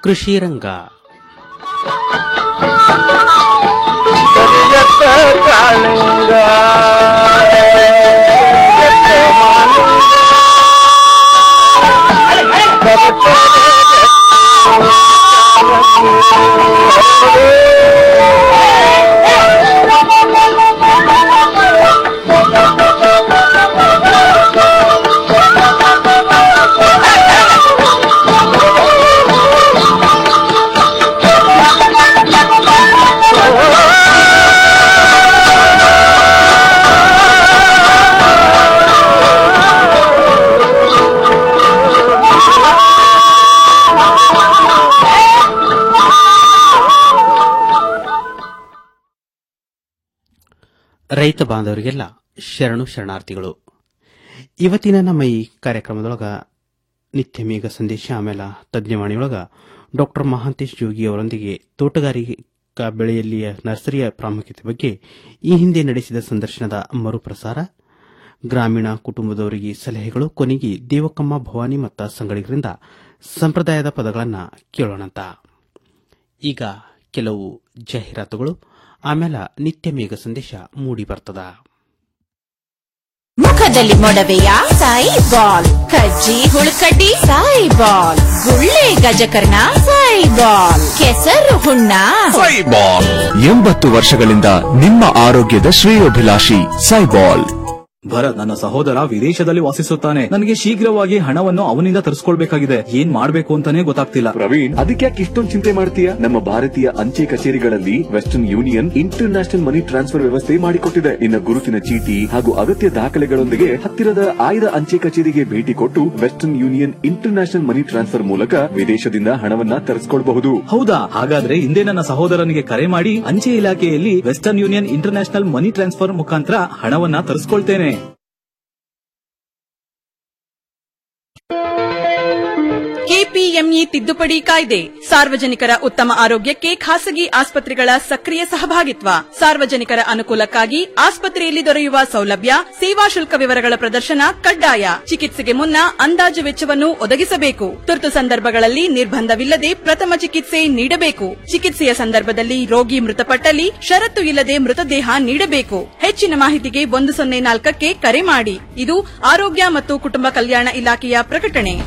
ಕೃಷಿ ರಂಗ ರೈತ ಬಾಂಧವರಿಗೆಲ್ಲ ಶರಣು ಶರಣಾರ್ಥಿಗಳು ಇವತ್ತಿನ ನಮ್ಮ ಈ ಕಾರ್ಯಕ್ರಮದೊಳಗ ನಿತ್ಯ ಮೇಘ ಸಂದೇಶ ಆಮೇಲೆ ತಜ್ಞವಾಣಿಯೊಳಗ ಡಾಕ್ಟರ್ ಮಹಾಂತೇಶ್ ಜೋಗಿ ಅವರೊಂದಿಗೆ ತೋಟಗಾರಿಕಾ ಬೆಳೆಯಲ್ಲಿಯ ನರ್ಸರಿಯ ಪ್ರಾಮುಖ್ಯತೆ ಬಗ್ಗೆ ಈ ಹಿಂದೆ ನಡೆಸಿದ ಸಂದರ್ಶನದ ಮರುಪ್ರಸಾರ ಗ್ರಾಮೀಣ ಕುಟುಂಬದವರಿಗೆ ಸಲಹೆಗಳು ಕೊನೆಗೆ ದೇವಕ್ಕಮ್ಮ ಭವಾನಿ ಮತ್ತು ಸಂಗಳಿಗರಿಂದ ಸಂಪ್ರದಾಯದ ಪದಗಳನ್ನು ಕೇಳೋಣಂತ ಈಗ ಕೆಲವು ಜಾಹೀರಾತುಗಳು ಆಮೇಲೆ ನಿತ್ಯ ಮೇಘ ಸಂದೇಶ ಮೂಡಿ ಬರ್ತದ ಮುಖದಲ್ಲಿ ಮೊಡವೆಯ ಸಾಯಿ ಬಾಲ್ ಕಜ್ಜಿ ಹುಳುಕಡ್ಡಿ ಸಾಯಿ ಬಾಲ್ ಗುಳ್ಳೆ ಗಜಕರ್ಣ ಸಾಯಿ ಬಾಲ್ ಕೆಸರು ಹುಣ್ಣ ಸೈಬಾಲ್ ಎಂಬತ್ತು ವರ್ಷಗಳಿಂದ ನಿಮ್ಮ ಆರೋಗ್ಯದ ಶ್ರೇಯೋಭಿಲಾಷಿ ಸೈಬಾಲ್ ಭರತ್ ನನ್ನ ಸಹೋದರ ವಿದೇಶದಲ್ಲಿ ವಾಸಿಸುತ್ತಾನೆ ನನಗೆ ಶೀಘ್ರವಾಗಿ ಹಣವನ್ನು ಅವನಿಂದ ತರಿಸ್ಕೊಳ್ಬೇಕಾಗಿದೆ ಏನ್ ಮಾಡ್ಬೇಕು ಅಂತಾನೆ ಗೊತ್ತಾಗ್ತಿಲ್ಲ ಪ್ರವೀಣ್ ಅದಕ್ಕೆ ಯಾಕೆ ಇಷ್ಟೊಂದು ಚಿಂತೆ ಮಾಡ್ತೀಯ ನಮ್ಮ ಭಾರತೀಯ ಅಂಚೆ ಕಚೇರಿಗಳಲ್ಲಿ Western Union international money transfer ವ್ಯವಸ್ಥೆ ಮಾಡಿಕೊಟ್ಟಿದೆ ಇನ್ನು ಗುರುತಿನ ಚೀಟಿ ಹಾಗೂ ಅಗತ್ಯ ದಾಖಲೆಗಳೊಂದಿಗೆ ಹತ್ತಿರದ ಆಯ್ದ ಅಂಚೆ ಕಚೇರಿಗೆ ಭೇಟಿ ಕೊಟ್ಟು Western Union international money transfer ಮೂಲಕ ವಿದೇಶದಿಂದ ಹಣವನ್ನ ತರಿಸ್ಕೊಳ್ಬಹುದು ಹೌದಾ ಹಾಗಾದ್ರೆ ಹಿಂದೆ ನನ್ನ ಸಹೋದರನಿಗೆ ಕರೆ ಮಾಡಿ ಅಂಚೆ ಇಲಾಖೆಯಲ್ಲಿ Western Union international money transfer ಮುಖಾಂತರ ಹಣವನ್ನ ತರಿಸ್ಕೊಳ್ತೇನೆ ಕೆಪಿಎಂಇ ತಿದ್ದುಪಡಿ ಕಾಯ್ದೆ ಸಾರ್ವಜನಿಕರ ಉತ್ತಮ ಆರೋಗ್ಯಕ್ಕೆ ಖಾಸಗಿ ಆಸ್ಪತ್ರೆಗಳ ಸಕ್ರಿಯ ಸಹಭಾಗಿತ್ವ ಸಾರ್ವಜನಿಕರ ಅನುಕೂಲಕ್ಕಾಗಿ ಆಸ್ಪತ್ರೆಯಲ್ಲಿ ದೊರೆಯುವ ಸೌಲಭ್ಯ ಸೇವಾ ಶುಲ್ಕ ವಿವರಗಳ ಪ್ರದರ್ಶನ ಕಡ್ಡಾಯ ಚಿಕಿತ್ಸೆಗೆ ಮುನ್ನ ಅಂದಾಜು ವೆಚ್ಚವನ್ನು ಒದಗಿಸಬೇಕು ತುರ್ತು ಸಂದರ್ಭಗಳಲ್ಲಿ ನಿರ್ಬಂಧವಿಲ್ಲದೆ ಪ್ರಥಮ ಚಿಕಿತ್ಸೆ ನೀಡಬೇಕು ಚಿಕಿತ್ಸೆಯ ಸಂದರ್ಭದಲ್ಲಿ ರೋಗಿ ಮೃತಪಟ್ಟಲ್ಲಿ ಷರತ್ತು ಇಲ್ಲದೆ ಮೃತದೇಹ ನೀಡಬೇಕು ಹೆಚ್ಚಿನ ಮಾಹಿತಿಗೆ ಒಂದು ಸೊನ್ನೆ ನಾಲ್ಕಕ್ಕೆ ಕರೆ ಮಾಡಿ ಇದು ಆರೋಗ್ಯ ಮತ್ತು ಕುಟುಂಬ ಕಲ್ಯಾಣ ಇಲಾಖೆಯ ಪ್ರಕಟಣೆ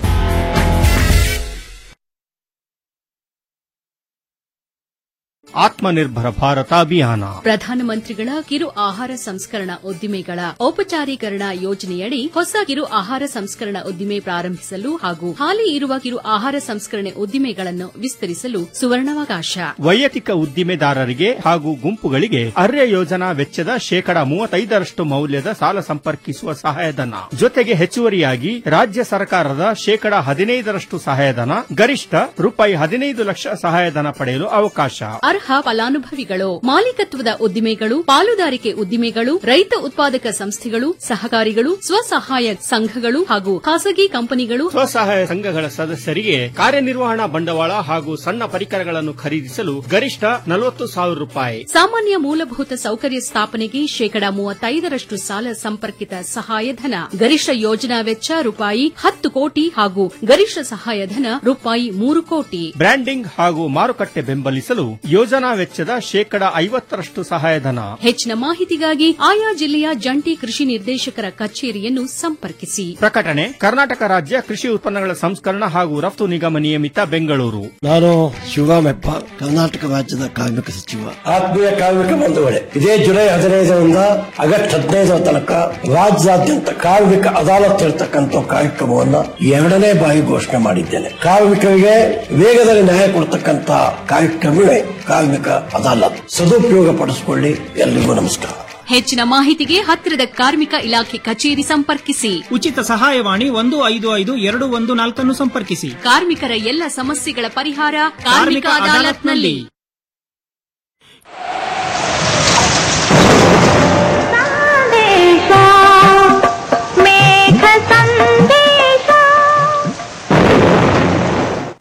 ಆತ್ಮನಿರ್ಭರ ಭಾರತ ಅಭಿಯಾನ ಪ್ರಧಾನಮಂತ್ರಿಗಳ ಕಿರು ಆಹಾರ ಸಂಸ್ಕರಣಾ ಉದ್ದಿಮೆಗಳ ಔಪಚಾರೀಕರಣ ಯೋಜನೆಯಡಿ ಹೊಸ ಕಿರು ಆಹಾರ ಸಂಸ್ಕರಣಾ ಉದ್ದಿಮೆ ಪ್ರಾರಂಭಿಸಲು ಹಾಗೂ ಹಾಲಿ ಇರುವ ಕಿರು ಆಹಾರ ಸಂಸ್ಕರಣೆ ಉದ್ದಿಮೆಗಳನ್ನು ವಿಸ್ತರಿಸಲು ಸುವರ್ಣಾವಕಾಶ ವೈಯಕ್ತಿಕ ಉದ್ದಿಮೆದಾರರಿಗೆ ಹಾಗೂ ಗುಂಪುಗಳಿಗೆ ಅರ್ಯ ಯೋಜನಾ ವೆಚ್ಚದ ಶೇಕಡಾ ಮೂವತ್ತೈದರಷ್ಟು ಮೌಲ್ಯದ ಸಾಲ ಸಂಪರ್ಕಿಸುವ ಸಹಾಯಧನ ಜೊತೆಗೆ ಹೆಚ್ಚುವರಿಯಾಗಿ ರಾಜ್ಯ ಸರ್ಕಾರದ ಶೇಕಡಾ ಹದಿನೈದರಷ್ಟು ಸಹಾಯಧನ ಗರಿಷ್ಠ ರೂಪಾಯಿ ಹದಿನೈದು ಲಕ್ಷ ಸಹಾಯಧನ ಪಡೆಯಲು ಅವಕಾಶ ಅರ್ಹ ಫಲಾನುಭವಿಗಳು ಮಾಲೀಕತ್ವದ ಉದ್ದಿಮೆಗಳು ಪಾಲುದಾರಿಕೆ ಉದ್ದಿಮೆಗಳು ರೈತ ಉತ್ಪಾದಕ ಸಂಸ್ಥೆಗಳು ಸಹಕಾರಿಗಳು ಸ್ವಸಹಾಯ ಸಂಘಗಳು ಹಾಗೂ ಖಾಸಗಿ ಕಂಪನಿಗಳು ಸ್ವಸಹಾಯ ಸಂಘಗಳ ಸದಸ್ಯರಿಗೆ ಕಾರ್ಯನಿರ್ವಹಣಾ ಬಂಡವಾಳ ಹಾಗೂ ಸಣ್ಣ ಪರಿಕರಗಳನ್ನು ಖರೀದಿಸಲು ಗರಿಷ್ಠ ನಲವತ್ತು ಸಾವಿರ ರೂಪಾಯಿ ಸಾಮಾನ್ಯ ಮೂಲಭೂತ ಸೌಕರ್ಯ ಸ್ಥಾಪನೆಗೆ ಶೇಕಡಾ ಮೂವತ್ತೈದರಷ್ಟು ಸಾಲ ಸಂಪರ್ಕಿತ ಸಹಾಯಧನ ಗರಿಷ್ಠ ಯೋಜನಾ ವೆಚ್ಚ ರೂಪಾಯಿ ಹತ್ತು ಕೋಟಿ ಹಾಗೂ ಗರಿಷ್ಠ ಸಹಾಯಧನ ರೂಪಾಯಿ ಮೂರು ಕೋಟಿ ಬ್ರ್ಯಾಂಡಿಂಗ್ ಹಾಗೂ ಮಾರುಕಟ್ಟೆ ಬೆಂಬಲಿಸಲು ಯೋಜನಾ ವೆಚ್ಚದ ಶೇಕಡಾ ಐವತ್ತರಷ್ಟು ಸಹಾಯಧನ ಹೆಚ್ಚಿನ ಮಾಹಿತಿಗಾಗಿ ಆಯಾ ಜಿಲ್ಲೆಯ ಜಂಟಿ ಕೃಷಿ ನಿರ್ದೇಶಕರ ಕಚೇರಿಯನ್ನು ಸಂಪರ್ಕಿಸಿ ಪ್ರಕಟಣೆ ಕರ್ನಾಟಕ ರಾಜ್ಯ ಕೃಷಿ ಉತ್ಪನ್ನಗಳ ಸಂಸ್ಕರಣ ಹಾಗೂ ರಫ್ತು ನಿಗಮ ನಿಯಮಿತ ಬೆಂಗಳೂರು ನಾನು ಶಿವರಾಮೆಪ್ಪ ಕರ್ನಾಟಕ ರಾಜ್ಯದ ಕಾರ್ಮಿಕ ಸಚಿವ ಆತ್ಮೀಯ ಕಾರ್ಮಿಕ ಬಂಧುಗಳೇ ಇದೇ ಜುಲೈ ಹದಿನೈದರಿಂದ ಆಗಸ್ಟ್ ಹದಿನೈದರ ತನಕ ರಾಜ್ಯಾದ್ಯಂತ ಕಾರ್ಮಿಕ ಅದಾಲತ್ ಇರತಕ್ಕಂಥ ಕಾರ್ಯಕ್ರಮವನ್ನ ಎರಡನೇ ಬಾರಿ ಘೋಷಣೆ ಮಾಡಿದ್ದೇನೆ ಕಾರ್ಮಿಕರಿಗೆ ವೇಗದಲ್ಲಿ ನ್ಯಾಯ ಕೊಡ್ತಕ್ಕಂತ ಕಾರ್ಯಕ್ರಮವೇ ಕಾರ್ಮಿಕ ಅದಾಲತ್ ಸದುಪಯೋಗ ಪಡಿಸಿಕೊಳ್ಳಿ ಎಲ್ರಿಗೂ ನಮಸ್ಕಾರ ಹೆಚ್ಚಿನ ಮಾಹಿತಿಗೆ ಹತ್ತಿರದ ಕಾರ್ಮಿಕ ಇಲಾಖೆ ಕಚೇರಿ ಸಂಪರ್ಕಿಸಿ ಉಚಿತ ಸಹಾಯವಾಣಿ ಒಂದು ಐದು ಐದು ಎರಡು ಒಂದು ನಾಲ್ಕನ್ನು ಸಂಪರ್ಕಿಸಿ ಕಾರ್ಮಿಕರ ಎಲ್ಲ ಸಮಸ್ಯೆಗಳ ಪರಿಹಾರ ಕಾರ್ಮಿಕ ಕಾರ್ಮಿಕ ಅದಾಲತ್ನಲ್ಲಿ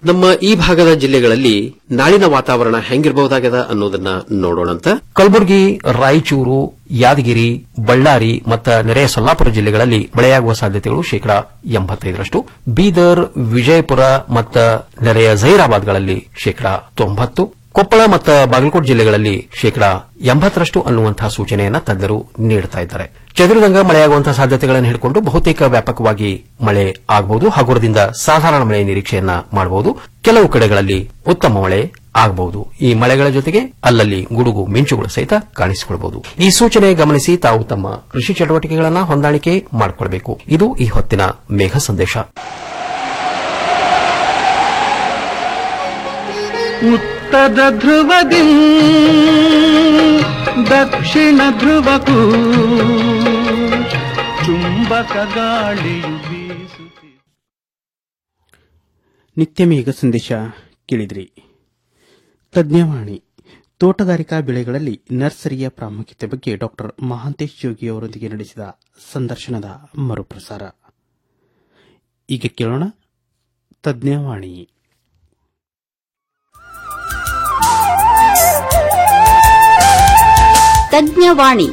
ನಮ್ಮ ಈ ಭಾಗದ ಜಿಲ್ಲೆಗಳಲ್ಲಿ ನಾಳಿನ ವಾತಾವರಣ ಹೆಂಗಿರಬಹುದಾಗದ ಅನ್ನೋದನ್ನ ನೋಡೋಣಂತ ಕಲಬುರಗಿ ರಾಯಚೂರು ಯಾದಗಿರಿ ಬಳ್ಳಾರಿ ಮತ್ತು ನೆರೆಯ ಸೊಲ್ಲಾಪುರ ಜಿಲ್ಲೆಗಳಲ್ಲಿ ಮಳೆಯಾಗುವ ಸಾಧ್ಯತೆಗಳು ಶೇಕಡಾ ಎಂಬತ್ತೈದರಷ್ಟು ಬೀದರ್ ವಿಜಯಪುರ ಮತ್ತು ನೆರೆಯ ಜೈರಾಬಾದ್ಗಳಲ್ಲಿ ಶೇಕಡಾ ತೊಂಬತ್ತು ಕೊಪ್ಪಳ ಮತ್ತು ಬಾಗಲಕೋಟೆ ಜಿಲ್ಲೆಗಳಲ್ಲಿ ಶೇಕಡಾ ಎಂಬತ್ತರಷ್ಟು ಅನ್ನುವಂತಹ ಸೂಚನೆಯನ್ನ ತಜ್ಞರು ನೀಡುತ್ತಾ ಇದ್ದಾರೆ ಚದುರಿದಂಗ ಮಳೆಯಾಗುವಂತಹ ಸಾಧ್ಯತೆಗಳನ್ನು ಹಿಡಿಕೊಂಡು ಬಹುತೇಕ ವ್ಯಾಪಕವಾಗಿ ಮಳೆ ಆಗಬಹುದು ಹಗುರದಿಂದ ಸಾಧಾರಣ ಮಳೆ ನಿರೀಕ್ಷೆಯನ್ನ ಮಾಡಬಹುದು ಕೆಲವು ಕಡೆಗಳಲ್ಲಿ ಉತ್ತಮ ಮಳೆ ಆಗಬಹುದು ಈ ಮಳೆಗಳ ಜೊತೆಗೆ ಅಲ್ಲಲ್ಲಿ ಗುಡುಗು ಮಿಂಚುಗಳು ಸಹಿತ ಕಾಣಿಸಿಕೊಳ್ಳಬಹುದು ಈ ಸೂಚನೆ ಗಮನಿಸಿ ತಾವು ತಮ್ಮ ಕೃಷಿ ಚಟುವಟಿಕೆಗಳನ್ನು ಹೊಂದಾಣಿಕೆ ಮಾಡಿಕೊಳ್ಳಬೇಕು ಇದು ಈ ಹೊತ್ತಿನ ಮೇಘ ಸಂದೇಶ ಉತ್ತರ ಧ್ರುವದಿ ದಕ್ಷಿಣ ಧ್ರುವಕ್ಕೂ ಚುಂಬಕ ಗಾಳಿಯು ಬೀಸುತ್ತಿದೆ ನಿತ್ಯ ಮೇಘ ಸಂದೇಶ ಕೇಳಿದ್ರಿ ತಜ್ಞವಾಣಿ ತೋಟಗಾರಿಕಾ ಬೆಳೆಗಳಲ್ಲಿ ನರ್ಸರಿಯ ಪ್ರಾಮುಖ್ಯತೆ ಬಗ್ಗೆ ಡಾಕ್ಟರ್ ಮಹಾಂತೇಶ್ ಜೋಗಿ ಅವರೊಂದಿಗೆ ನಡೆಸಿದ ಸಂದರ್ಶನದ ಮರುಪ್ರಸಾರ ಈಗ ಕೇಳೋಣ ತಜ್ಞವಾಣಿ ತಜ್ಞವಾಣಿ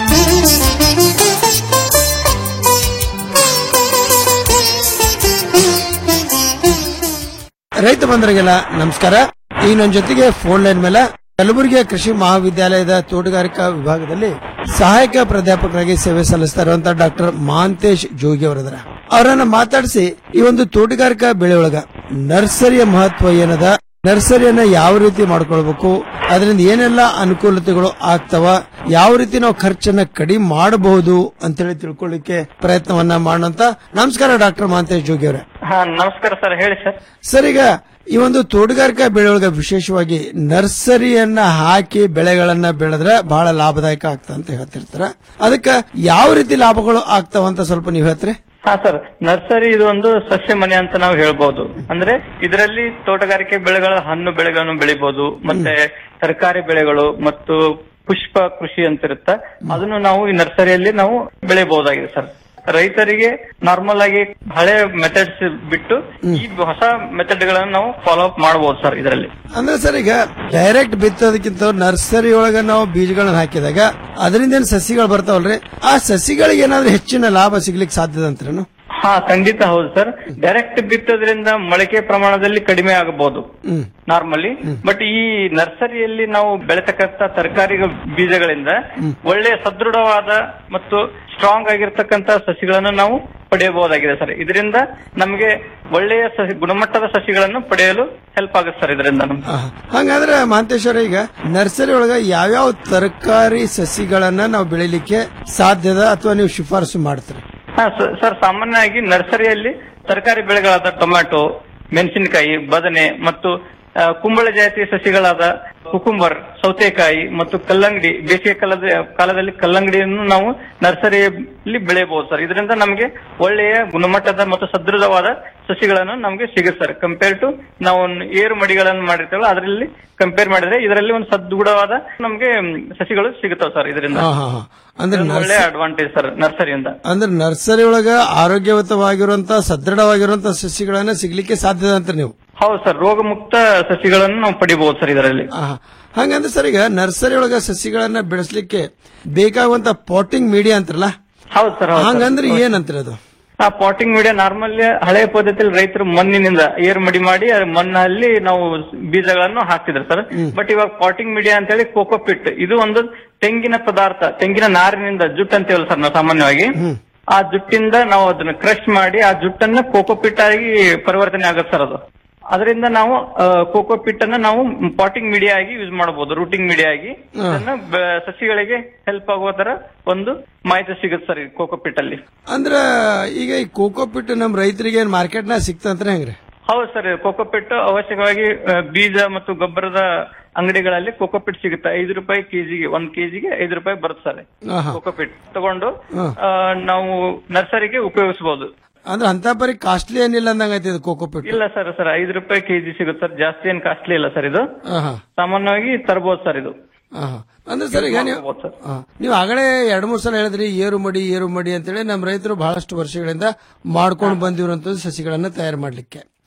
ರೈತ ಬಂಧುಗಳಿಗೆಲ್ಲ ನಮಸ್ಕಾರ ಈಗ ನನ್ನ ಜೊತೆಗೆ ಫೋನ್ ಲೈನ್ ಮೇಲೆ ಕಲಬುರಗಿಯ ಕೃಷಿ ಮಹಾವಿದ್ಯಾಲಯದ ತೋಟಗಾರಿಕಾ ವಿಭಾಗದಲ್ಲಿ ಸಹಾಯಕ ಪ್ರಾಧ್ಯಾಪಕರಾಗಿ ಸೇವೆ ಸಲ್ಲಿಸ್ತಾ ಇರುವಂತಹ ಡಾಕ್ಟರ್ ಮಹಾಂತೇಶ್ ಜೋಗಿ ಅವರದರ ಅವರನ್ನ ಮಾತಾಡಿಸಿ ಈ ಒಂದು ತೋಟಗಾರಿಕಾ ಬೆಳೆ ಒಳಗ ನರ್ಸರಿಯ ಮಹತ್ವ ಏನದ ನರ್ಸರಿಯನ್ನ ಯಾವ ರೀತಿ ಮಾಡ್ಕೊಳ್ಬೇಕು ಅದರಿಂದ ಏನೆಲ್ಲ ಅನುಕೂಲತೆಗಳು ಆಗ್ತಾವ ಯಾವ ರೀತಿ ನಾವು ಖರ್ಚನ್ನ ಕಡಿಮೆ ಮಾಡಬಹುದು ಅಂತೇಳಿ ತಿಳ್ಕೊಳ್ಳಿಕ್ಕೆ ಪ್ರಯತ್ನವನ್ನ ಮಾಡೋಂತ ನಮಸ್ಕಾರ ಡಾಕ್ಟರ್ ಮಹಾಂತೇಶ್ ಜೋಗಿ ಅವರೇ ಹಾ ನಮಸ್ಕಾರ ಸರ್ ಹೇಳಿ ಸರ್ ಸರ್ ಈಗ ಈ ಒಂದು ತೋಟಗಾರಿಕಾ ಬೆಳೆಯೊಳಗ ವಿಶೇಷವಾಗಿ ನರ್ಸರಿಯನ್ನ ಹಾಕಿ ಬೆಳೆಗಳನ್ನ ಬೆಳೆದ್ರೆ ಬಹಳ ಲಾಭದಾಯಕ ಆಗ್ತದೆ ಅಂತ ಹೇಳ್ತಿರ್ತಾರ ಅದಕ್ಕೆ ಯಾವ ರೀತಿ ಲಾಭಗಳು ಆಗ್ತಾವಂತ ಸ್ವಲ್ಪ ನೀವು ಹೇಳ್ತೀರಿ ಹಾ ಸರ್ ನರ್ಸರಿ ಇದು ಒಂದು ಸಸ್ಯ ಮನೆ ಅಂತ ನಾವು ಹೇಳ್ಬೋದು ಅಂದ್ರೆ ಇದರಲ್ಲಿ ತೋಟಗಾರಿಕೆ ಬೆಳೆಗಳ ಹಣ್ಣು ಬೆಳೆಗಳನ್ನು ಬೆಳಿಬಹುದು ಮತ್ತೆ ತರಕಾರಿ ಬೆಳೆಗಳು ಮತ್ತು ಪುಷ್ಪ ಕೃಷಿ ಅಂತ ಇರುತ್ತೆ ಅದನ್ನು ನಾವು ಈ ನರ್ಸರಿಯಲ್ಲಿ ನಾವು ಬೆಳೆಯಬಹುದಾಗಿದೆ ಸರ್ ರೈತರಿಗೆ ನಾರ್ಮಲ್ ಆಗಿ ಹಳೆ ಮೆಥಡ್ಸ್ ಬಿಟ್ಟು ಈ ಹೊಸ ಮೆಥಡ್ ಗಳನ್ನು ನಾವು ಫಾಲೋ ಅಪ್ ಮಾಡಬಹುದು ಸರ್ ಇದರಲ್ಲಿ ಅಂದ್ರೆ ಸರ್ ಈಗ ಡೈರೆಕ್ಟ್ ಬಿತ್ತೋದಕ್ಕಿಂತ ನರ್ಸರಿ ಒಳಗ ನಾವು ಬೀಜಗಳನ್ನ ಹಾಕಿದಾಗ ಅದರಿಂದ ಏನ್ ಸಸಿಗಳು ಬರ್ತಾವಲ್ರಿ ಆ ಸಸಿಗಳಿಗೆ ಏನಾದ್ರೂ ಹೆಚ್ಚಿನ ಲಾಭ ಸಿಗ್ಲಿಕ್ಕೆ ಸಾಧ್ಯದ ಅಂತೀರೇನು ಹಾ ಖಂಡಿತ ಹೌದು ಸರ್ ಡೈರೆಕ್ಟ್ ಬಿತ್ತೋದ್ರಿಂದ ಮೊಳಕೆ ಪ್ರಮಾಣದಲ್ಲಿ ಕಡಿಮೆ ಆಗಬಹುದು ಹ್ಮ್ ನಾರ್ಮಲಿ ಬಟ್ ಈ ನರ್ಸರಿಯಲ್ಲಿ ನಾವು ಬೆಳೆತಕ್ಕಂತ ತರಕಾರಿ ಬೀಜಗಳಿಂದ ಒಳ್ಳೆಯ ಸದೃಢವಾದ ಮತ್ತು ಸ್ಟ್ರಾಂಗ್ ಆಗಿರ್ತಕ್ಕಂತ ಸಸಿಗಳನ್ನು ನಾವು ಪಡೆಯಬಹುದಾಗಿದೆ ಸರ್ ಇದರಿಂದ ನಮಗೆ ಒಳ್ಳೆಯ ಸಸಿ ಗುಣಮಟ್ಟದ ಸಸಿಗಳನ್ನು ಪಡೆಯಲು ಹೆಲ್ಪ್ ಆಗುತ್ತೆ ಸರ್ ಇದರಿಂದ ನಮ್ಗೆ ಆಹಾ. ಹಂಗಂದ್ರೆ ಮಹಾಂತೇಶ್ವರ ಈಗ ನರ್ಸರಿ ಒಳಗ ಯಾವ್ಯಾವ ತರಕಾರಿ ಸಸಿಗಳನ್ನ ನಾವು ಬೆಳಿಲಿಕ್ಕೆ ಸಾಧ್ಯದ ಅಥವಾ ನೀವು ಶಿಫಾರಸು ಮಾಡ್ತೀರಿ ಹಾ ಸ- ಸರ್ ಸಾಮಾನ್ಯವಾಗಿ ನರ್ಸರಿಯಲ್ಲಿ ತರಕಾರಿ ಬೆಳೆಗಳಾದ ಟೊಮ್ಯಾಟೊ ಮೆಣಸಿನಕಾಯಿ ಬದನೆ ಮತ್ತು ಆ, ಕುಂಬಳ ಜಾತಿಯ ಸಸಿಗಳಾದ ಕುಕುಂಬರ್ ಸೌತೆಕಾಯಿ ಮತ್ತು ಕಲ್ಲಂಗಡಿ ಬೇಸಿಗೆ ಕಾಲದ ಕಾಲದಲ್ಲಿ ಕಲ್ಲಂಗಡಿಯನ್ನು ನಾವು ನರ್ಸರಿಯಲ್ಲಿ ಬೆಳೆಯಬಹುದು ಸರ್ ಇದರಿಂದ ನಮಗೆ ಒಳ್ಳೆಯ ಗುಣಮಟ್ಟದ ಮತ್ತು ಸದೃಢವಾದ ಸಸಿಗಳನ್ನು ನಮಗೆ ಸಿಗುತ್ತೆ ಸರ್ ಕಂಪೇರ್ ಟು ನಾವು ಏರು ಮಡಿಗಳನ್ನು ಮಾಡಿರ್ತೇವಲ್ಲ ಅದರಲ್ಲಿ ಕಂಪೇರ್ ಮಾಡಿದ್ರೆ ಇದರಲ್ಲಿ ಒಂದು ಸದೃಢವಾದ ನಮಗೆ ಸಸಿಗಳು ಸಿಗುತ್ತವೆ ಸರ್ ಇದರಿಂದ ಹಾ, ಹಾ, ಹಾ. ಅಂದ್ರೆ ಇದೊಂದು ಒಳ್ಳೆಯ ನರ್ಸ- ಅಡ್ವಾಂಟೇಜ್ ಸರ್ ನರ್ಸರಿಯಿಂದ ಅಂದ್ರೆ ನರ್ಸರಿ ಒಳಗ ಆರೋಗ್ಯಯುತವಾಗಿರುವಂತ ಸದೃಢವಾಗಿರುವಂತ ಸಸಿಗಳನ್ನ ಸಿಗ್ಲಿಕ್ಕೆ ಸಾಧ್ಯದ ಅಂತ ನೀವು ಹೌದು ಸರ್ ರೋಗ ಮುಕ್ತ ಸಸಿಗಳನ್ನು ನಾವು ಪಡಿಬಹುದು ಸರ್ ಇದರಲ್ಲಿ ಆಹಾ. ಹಂಗಂದ್ರೆ ಸರ್ ಈಗ ನರ್ಸರಿ ಒಳಗ ಸಸಿಗಳನ್ನ ಬೆಳೆಸಲಿಕ್ಕೆ ಬೇಕಾಗುವಂತ ಪಾಟಿಂಗ್ ಮೀಡಿಯಾ ಅಂತಾರಲ್ಲ ಹೌದು ಸರ್ ಹೌದು ಸರ್. ಹಂಗಂದ್ರೆ ಏನಂತೀರ ಅದು ಆ ಪಾಟಿಂಗ್ ಮೀಡಿಯಾ ನಾರ್ಮಲಿ ಹಳೆ ಪದ್ಧತಿಯಲ್ಲಿ ರೈತರು ಮಣ್ಣಿನಿಂದ ಏರ್ ಮಡಿ ಮಾಡಿ ಆ ಮಣ್ಣಲ್ಲಿ ನಾವು ಬೀಜಗಳನ್ನು ಹಾಕ್ತಿದ್ರು ಸರ್ ಬಟ್ ಇವಾಗ ಪಾಟಿಂಗ್ ಮೀಡಿಯಾ ಅಂತ ಹೇಳಿ ಕೋಕೋಪಿಟ್ ಇದು ಒಂದು ತೆಂಗಿನ ಪದಾರ್ಥ ತೆಂಗಿನ ನಾರಿನಿಂದ ಜುಟ್ ಅಂತೀವಲ್ಲ ಸರ್ ನಾವು ಸಾಮಾನ್ಯವಾಗಿ ಆ ಜುಟ್ಟಿಂದ ನಾವು ಅದನ್ನ ಕ್ರಶ್ ಮಾಡಿ ಆ ಜುಟ್ಟನ್ನ ಕೋಕೋಪಿಟ್ ಆಗಿ ಪರಿವರ್ತನೆ ಆಗುತ್ತೆ ಸರ್ ಅದು ಅದರಿಂದ ನಾವು ಕೋಕೋಪಿಟ್ ಅನ್ನ ನಾವು ಪಾಟಿಂಗ್ ಮೀಡಿಯಾ ಆಗಿ ಯೂಸ್ ಮಾಡಬಹುದು ರೂಟಿಂಗ್ ಮೀಡಿಯಾ ಆಗಿ ಇದನ್ನ ಬ- ಸಸಿಗಳಿಗೆ ಹೆಲ್ಪ್ ಆಗುವ ತರ ಒಂದು ಮಾಹಿತಿ ಸಿಗುತ್ತೆ ಸರ್ ಈ ಕೋಕೋಪಿಟ್ ಅಲ್ಲಿ ಅಂದ್ರ ಈಗ ಈ ಕೋಕೋಪಿಟ್ ನಮ್ ರೈತರಿಗೆ ಏನ್ ಮಾರ್ಕೆಟ್ ನಾಗ ಸಿಕ್ತಂದ್ರೆ ಹೆಂಗ್ರಿ ಹೌದು ಸರ್ ಕೋಕೋಪಿಟ್ ಅವಶ್ಯಕವಾಗಿ ಆ, ಬೀಜ ಮತ್ತು ಗೊಬ್ಬರದ ಅಂಗಡಿಗಳಲ್ಲಿ ಕೋಕೋಪಿಟ್ ಸಿಗುತ್ತೆ ಐದು ರೂಪಾಯಿ ಕೆಜಿಗೆ ಒಂದ್ ಕೆಜಿಗೆ ಐದು ರೂಪಾಯಿ ಬರುತ್ತೆ ಸರ್ ಆಹಾ. ಕೋಕೋಪಿಟ್ ತಗೊಂಡು ಹಾ. ಆ, ನಾವು ನರ್ಸರಿಗೆ ಉಪಯೋಗಿಸಬಹುದು ಅಂದ್ರೆ ಅಂತ ಪರಿ ಕಾಸ್ಟ್ಲಿ ಏನಿಲ್ಲ ಅಂದಂಗೈತಿ ಇದು ಕೋಕೋಪಿಟ್ ಇಲ್ಲ ಸರ್ ಸರ್ ಐದು ರೂಪಾಯಿ ಕೆಜಿ ಸಿಗುತ್ತೆ ಸರ್ ಜಾಸ್ತಿ ಏನ್ ಕಾಸ್ಟ್ಲಿ ಇಲ್ಲ ಸರ್ ಇದು ಆಹಾ. ಸಾಮಾನ್ಯವಾಗಿ ತರಬಹುದು ಸರ್ ಇದು ಆಹಾ. ಅಂದ್ರೆ ಸರ್ ಈಗ ನೀವು ಮಾಡ್ಬೋದು ಸರ್. ಆ, ನೀವು ಆಗಲೇ ಎರಡ್ ಮೂರ್ ಸಲ ಹೇಳಿದ್ರಿ ಏರು ಮಡಿ ಏರು ಮಡಿ ಅಂತೇಳಿ ನಮ್ಮ ರೈತರು ಬಹಳಷ್ಟು ವರ್ಷಗಳಿಂದ ಮಾಡ್ಕೊಂಡು ಬಂದಿರುವಂತದ್ದು ಸಸಿಗಳನ್ನ ತಯಾರು ಮಾಡ್ಲಿಕ್ಕೆ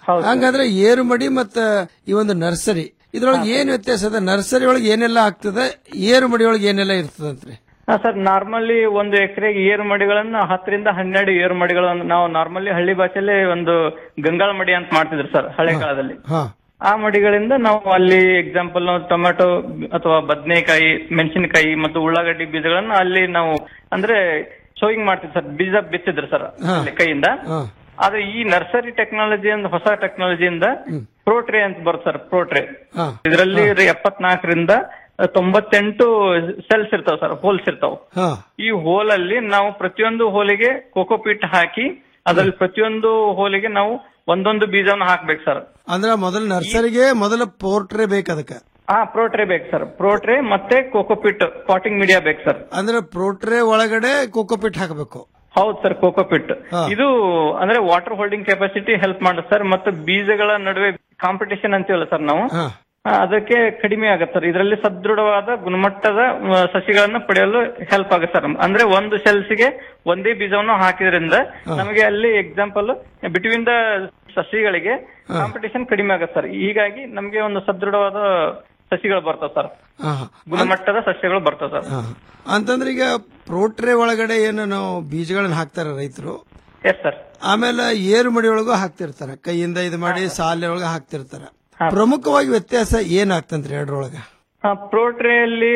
ಹಂಗಂದ್ರೆ ಏರು ಮಡಿ ಮತ್ತ ಈ ಒಂದು ನರ್ಸರಿ ಇದ್ರೊಳಗೆ ಏನ್ ವ್ಯತ್ಯಾಸ ಅದ ನರ್ಸರಿ ಒಳಗೆ ಏನೆಲ್ಲ ಆಗ್ತದೆ ಏರು ಮಡಿ ಒಳಗೆ ಏನೆಲ್ಲ ಇರ್ತದಂತ್ರಿ ಹಾ ಸರ್ ನಾರ್ಮಲಿ ಒಂದು ಎಕರೆಗೆ ಏರು ಮಡಿಗಳನ್ನ ಹತ್ತರಿಂದ ಹನ್ನೆರಡು ಏರು ಮಡಿಗಳನ್ನು ನಾವು ನಾರ್ಮಲಿ ಹಳ್ಳಿ ಭಾಷೆಯಲ್ಲಿ ಒಂದು ಗಂಗಾಳ ಮಡಿ ಅಂತ ಮಾಡ್ತಿದ್ರು ಸರ್ ಹಳೆ ಕಾಲದಲ್ಲಿ ಹಾ ಆ ಮಡಿಗಳಿಂದ ನಾವು ಅಲ್ಲಿ ಎಕ್ಸಾಂಪಲ್ ನಾವು ಟೊಮೆಟೊ ಅಥವಾ ಬದನೆಕಾಯಿ ಮೆಣಸಿನಕಾಯಿ ಮತ್ತು ಉಳ್ಳಾಗಡ್ಡಿ ಬೀಜಗಳನ್ನ ಅಲ್ಲಿ ನಾವು ಅಂದ್ರೆ ಶೋಯಿಂಗ್ ಮಾಡ್ತಿದ್ರು ಸರ್ ಬೀಜ ಬಿತ್ತಿದ್ರು ಸರ್ ಅಲ್ಲಿ ಕೈಯಿಂದ ಆದ್ರೆ ಈ ನರ್ಸರಿ ಟೆಕ್ನಾಲಜಿ ಅಂತ ಹೊಸ ಟೆಕ್ನಾಲಜಿಯಿಂದ ಪ್ರೋಟ್ರೇ ಅಂತ ಬರುತ್ತೆ ಸರ್ ಪ್ರೋಟ್ರೇ ಹಾ ಇದರಲ್ಲಿ ಎಪ್ಪತ್ನಾಲ್ಕರಿಂದ ತೊಂಬತ್ತೆಂಟು ಸೆಲ್ಸ್ ಇರ್ತಾವ ಸರ್ ಹೋಲ್ಸ್ ಇರ್ತಾವ ಹಾ ಈ ಹೋಲ್ ಅಲ್ಲಿ ನಾವು ಪ್ರತಿಯೊಂದು ಹೋಲಿಗೆ ಕೋಕೋಪೀಟ್ ಹಾಕಿ ಅದರಲ್ಲಿ ಪ್ರತಿಯೊಂದು ಹೋಲಿಗೆ ನಾವು ಒಂದೊಂದು ಬೀಜವನ್ನು ಹಾಕ್ಬೇಕು ಸರ್ ಅಂದ್ರ ಮೊದಲ ನರ್ಸರಿಗೆ ಮೊದಲ ಪೋರ್ಟ್ರೇ ಬೇಕು ಅದಕ್ಕೆ ಹಾ ಪ್ರೋಟ್ರೇ ಬೇಕು ಸರ್ ಪ್ರೋಟ್ರೇ ಮತ್ತೆ ಕೋಕೋಪಿಟ್ ಪಾಟಿಂಗ್ ಮೀಡಿಯಾ ಬೇಕು ಸರ್ ಅಂದ್ರೆ ಪ್ರೋಟ್ರೇ ಒಳಗಡೆ ಕೋಕೋಪಿಟ್ ಹಾಕಬೇಕು ಹೌದು ಸರ್ ಕೋಕೋಪಿಟ್ ಇದು ಅಂದ್ರೆ ವಾಟರ್ ಹೋಲ್ಡಿಂಗ್ ಕೆಪಾಸಿಟಿ ಹೆಲ್ಪ್ ಮಾಡುತ್ತೆ ಸರ್ ಮತ್ತು ಬೀಜಗಳ ನಡುವೆ ಕಾಂಪಿಟೇಷನ್ ಅಂತೀವಲ್ಲ ಸರ್ ನಾವು ಆ, ಅದಕ್ಕೆ ಕಡಿಮೆ ಆಗುತ್ತೆ ಸರ್ ಇದರಲ್ಲಿ ಸದೃಢವಾದ ಗುಣಮಟ್ಟದ ಆ, ಸಸಿಗಳನ್ನು ಪಡೆಯಲು ಹೆಲ್ಪ್ ಆಗುತ್ತೆ ಸರ್ ಅಂದ್ರೆ ಒಂದು ಸೆಲ್ಸ್ಗೆ ಒಂದೇ ಬೀಜವನ್ನು ಹಾಕಿದ್ರಿಂದ ನಮಗೆ ಅಲ್ಲಿ ಎಕ್ಸಾಂಪಲ್ ಬಿಟ್ವೀನ್ ದ ಸಸಿಗಳಿಗೆ ಕಾಂಪಿಟೇಷನ್ ಕಡಿಮೆ ಆಗುತ್ತೆ ಸರ್ ಹೀಗಾಗಿ ನಮಗೆ ಒಂದು ಸದೃಢವಾದ ಸಸಿಗಳು ಬರ್ತವೆ ಸರ್ ಹಾ ಗುಣಮಟ್ಟದ ಸಸ್ಯಗಳು ಬರ್ತವೆ ಸರ್ ಹಾ. ಅಂತಂದ್ರೆ ಈಗ ಪ್ರೋಟ್ರೇ ಒಳಗಡೆ ಏನು ನಾವು ಬೀಜಗಳನ್ನ ಹಾಕ್ತಾರ ರೈತರು ಎಸ್ ಸರ್ ಆಮೇಲೆ ಏರು ಮಡಿ ಒಳಗೂ ಹಾಕ್ತಿರ್ತಾರ ಕೈಯಿಂದ ಇದು ಮಾಡಿ ಸಾಲೆ ಒಳಗ ಹಾಕ್ತಿರ್ತಾರ ಪ್ರಮುಖವಾಗಿ ವ್ಯತ್ಯಾಸ ಏನಾಗ್ತಂತ್ರಿ ಎರಡರೊಳಗ ಪ್ರೋಟ್ರೆಯಲ್ಲಿ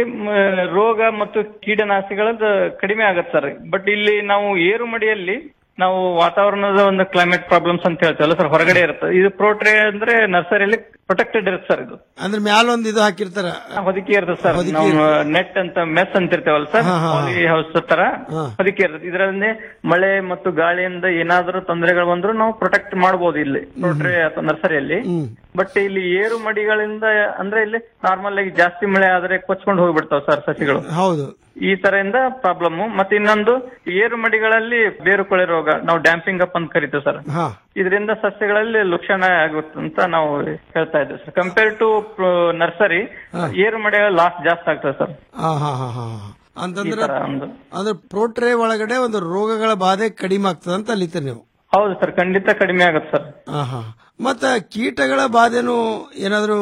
ರೋಗ ಮತ್ತು ಕೀಟನಾಶಕಗಳದ್ದು ಕಡಿಮೆ ಆಗತ್ತೆ ಸರ್ ಬಟ್ ಇಲ್ಲಿ ನಾವು ಏರು ಮಡಿಯಲ್ಲಿ ನಾವು ವಾತಾವರಣದ ಒಂದು ಕ್ಲೈಮೇಟ್ ಪ್ರಾಬ್ಲಮ್ಸ್ ಅಂತ ಹೇಳ್ತೇವಲ್ಲ ಸರ್ ಹೊರಗಡೆ ಇರುತ್ತೆ ಇದು ಪ್ರೋಟ್ರೆ ಅಂದ್ರೆ ನರ್ಸರಿಯಲ್ಲಿ ಪ್ರೊಟೆಕ್ಟೆಡ್ ಇರುತ್ತೆ ಸರ್ ಇದು ಅಂದ್ರೆ ಮ್ಯಾಲೊಂದ್ ಇದು ಹಾಕಿರ್ತಾರ ಹೊದಿಕೆ ಇರ್ತದೆ ಸರ್ ಹೊದಿಕೆ ನಾವು ನೆಟ್ ಅಂತ ಮೆಸ್ ಅಂತಿರ್ತೇವಲ್ಲ ಸರ್ ಹಾ, ಹಾ, ಹಾ. ಪಾಲಿ ಹೌಸ್ ತರ ಹೊದಿಕೆ ಇರ್ತದೆ ಇದರಲ್ಲಿ ಮಳೆ ಮತ್ತು ಗಾಳಿಯಿಂದ ಏನಾದರೂ ತೊಂದರೆಗಳು ಬಂದ್ರು ನಾವು ಪ್ರೊಟೆಕ್ಟ್ ಮಾಡಬಹುದು ಇಲ್ಲಿ ಪ್ರೋಟ್ರೆ ಅಥವಾ ನರ್ಸರಿಯಲ್ಲಿ ಬಟ್ ಇಲ್ಲಿ ಏರು ಮಡಿಗಳಿಂದ ಅಂದ್ರೆ ಇಲ್ಲಿ ನಾರ್ಮಲ್ ಆಗಿ ಜಾಸ್ತಿ ಮಳೆ ಆದ್ರೆ ಕೊಚ್ಕೊಂಡು ಹೋಗ್ಬಿಡ್ತಾವ ಸರ್ ಸಸಿಗಳು ಹೌದು ಈ ತರದಿಂದ ಪ್ರಾಬ್ಲಮ್ ಮತ್ತೆ ಇನ್ನೊಂದು ಏರು ಮಡಿಗಳಲ್ಲಿ ಬೇರುಕೊಳೆ ರೋಗ ನಾವು ಡ್ಯಾಂಪಿಂಗ್ ಅಪ್ ಅಂತ ಕರಿತೀವಿ ಸರ್ ಹಾ ಇದರಿಂದ ಸಸ್ಯಗಳಲ್ಲಿ ಲಕ್ಷಣ ಆಗುತ್ತೆ ಅಂತ ನಾವು ಹೇಳ್ತಾ ಇದ್ದೇವೆ ಸರ್ ಕಂಪೇರ್ ಟು ನರ್ಸರಿ ಏರು ಮಡಿಯ ಲಾಸ್ ಜಾಸ್ತಿ ಆಗ್ತದೆ ಸರ್ ಹಾ ಹಾ ಹಾ ಹಾ ಅಂತಂದ್ರೆ ಈ ತರ ಒಂದು ಅಂದ್ರೆ ಪ್ರೋಟ್ರೇ ಒಳಗಡೆ ಒಂದು ರೋಗಗಳ ಬಾಧೆ ಕಡಿಮೆ ಆಗ್ತದ ಅಂತ ಅಲ್ಲಿತೀರಿ ನೀವು ಹೌದು ಸರ್ ಖಂಡಿತ ಕಡಿಮೆ ಆಗುತ್ತೆ ಸರ್ ಹಾ ಹಾ ಮತ್ತ ಕೀಟಗಳ ಬಾಧೆನು ಏನಾದ್ರು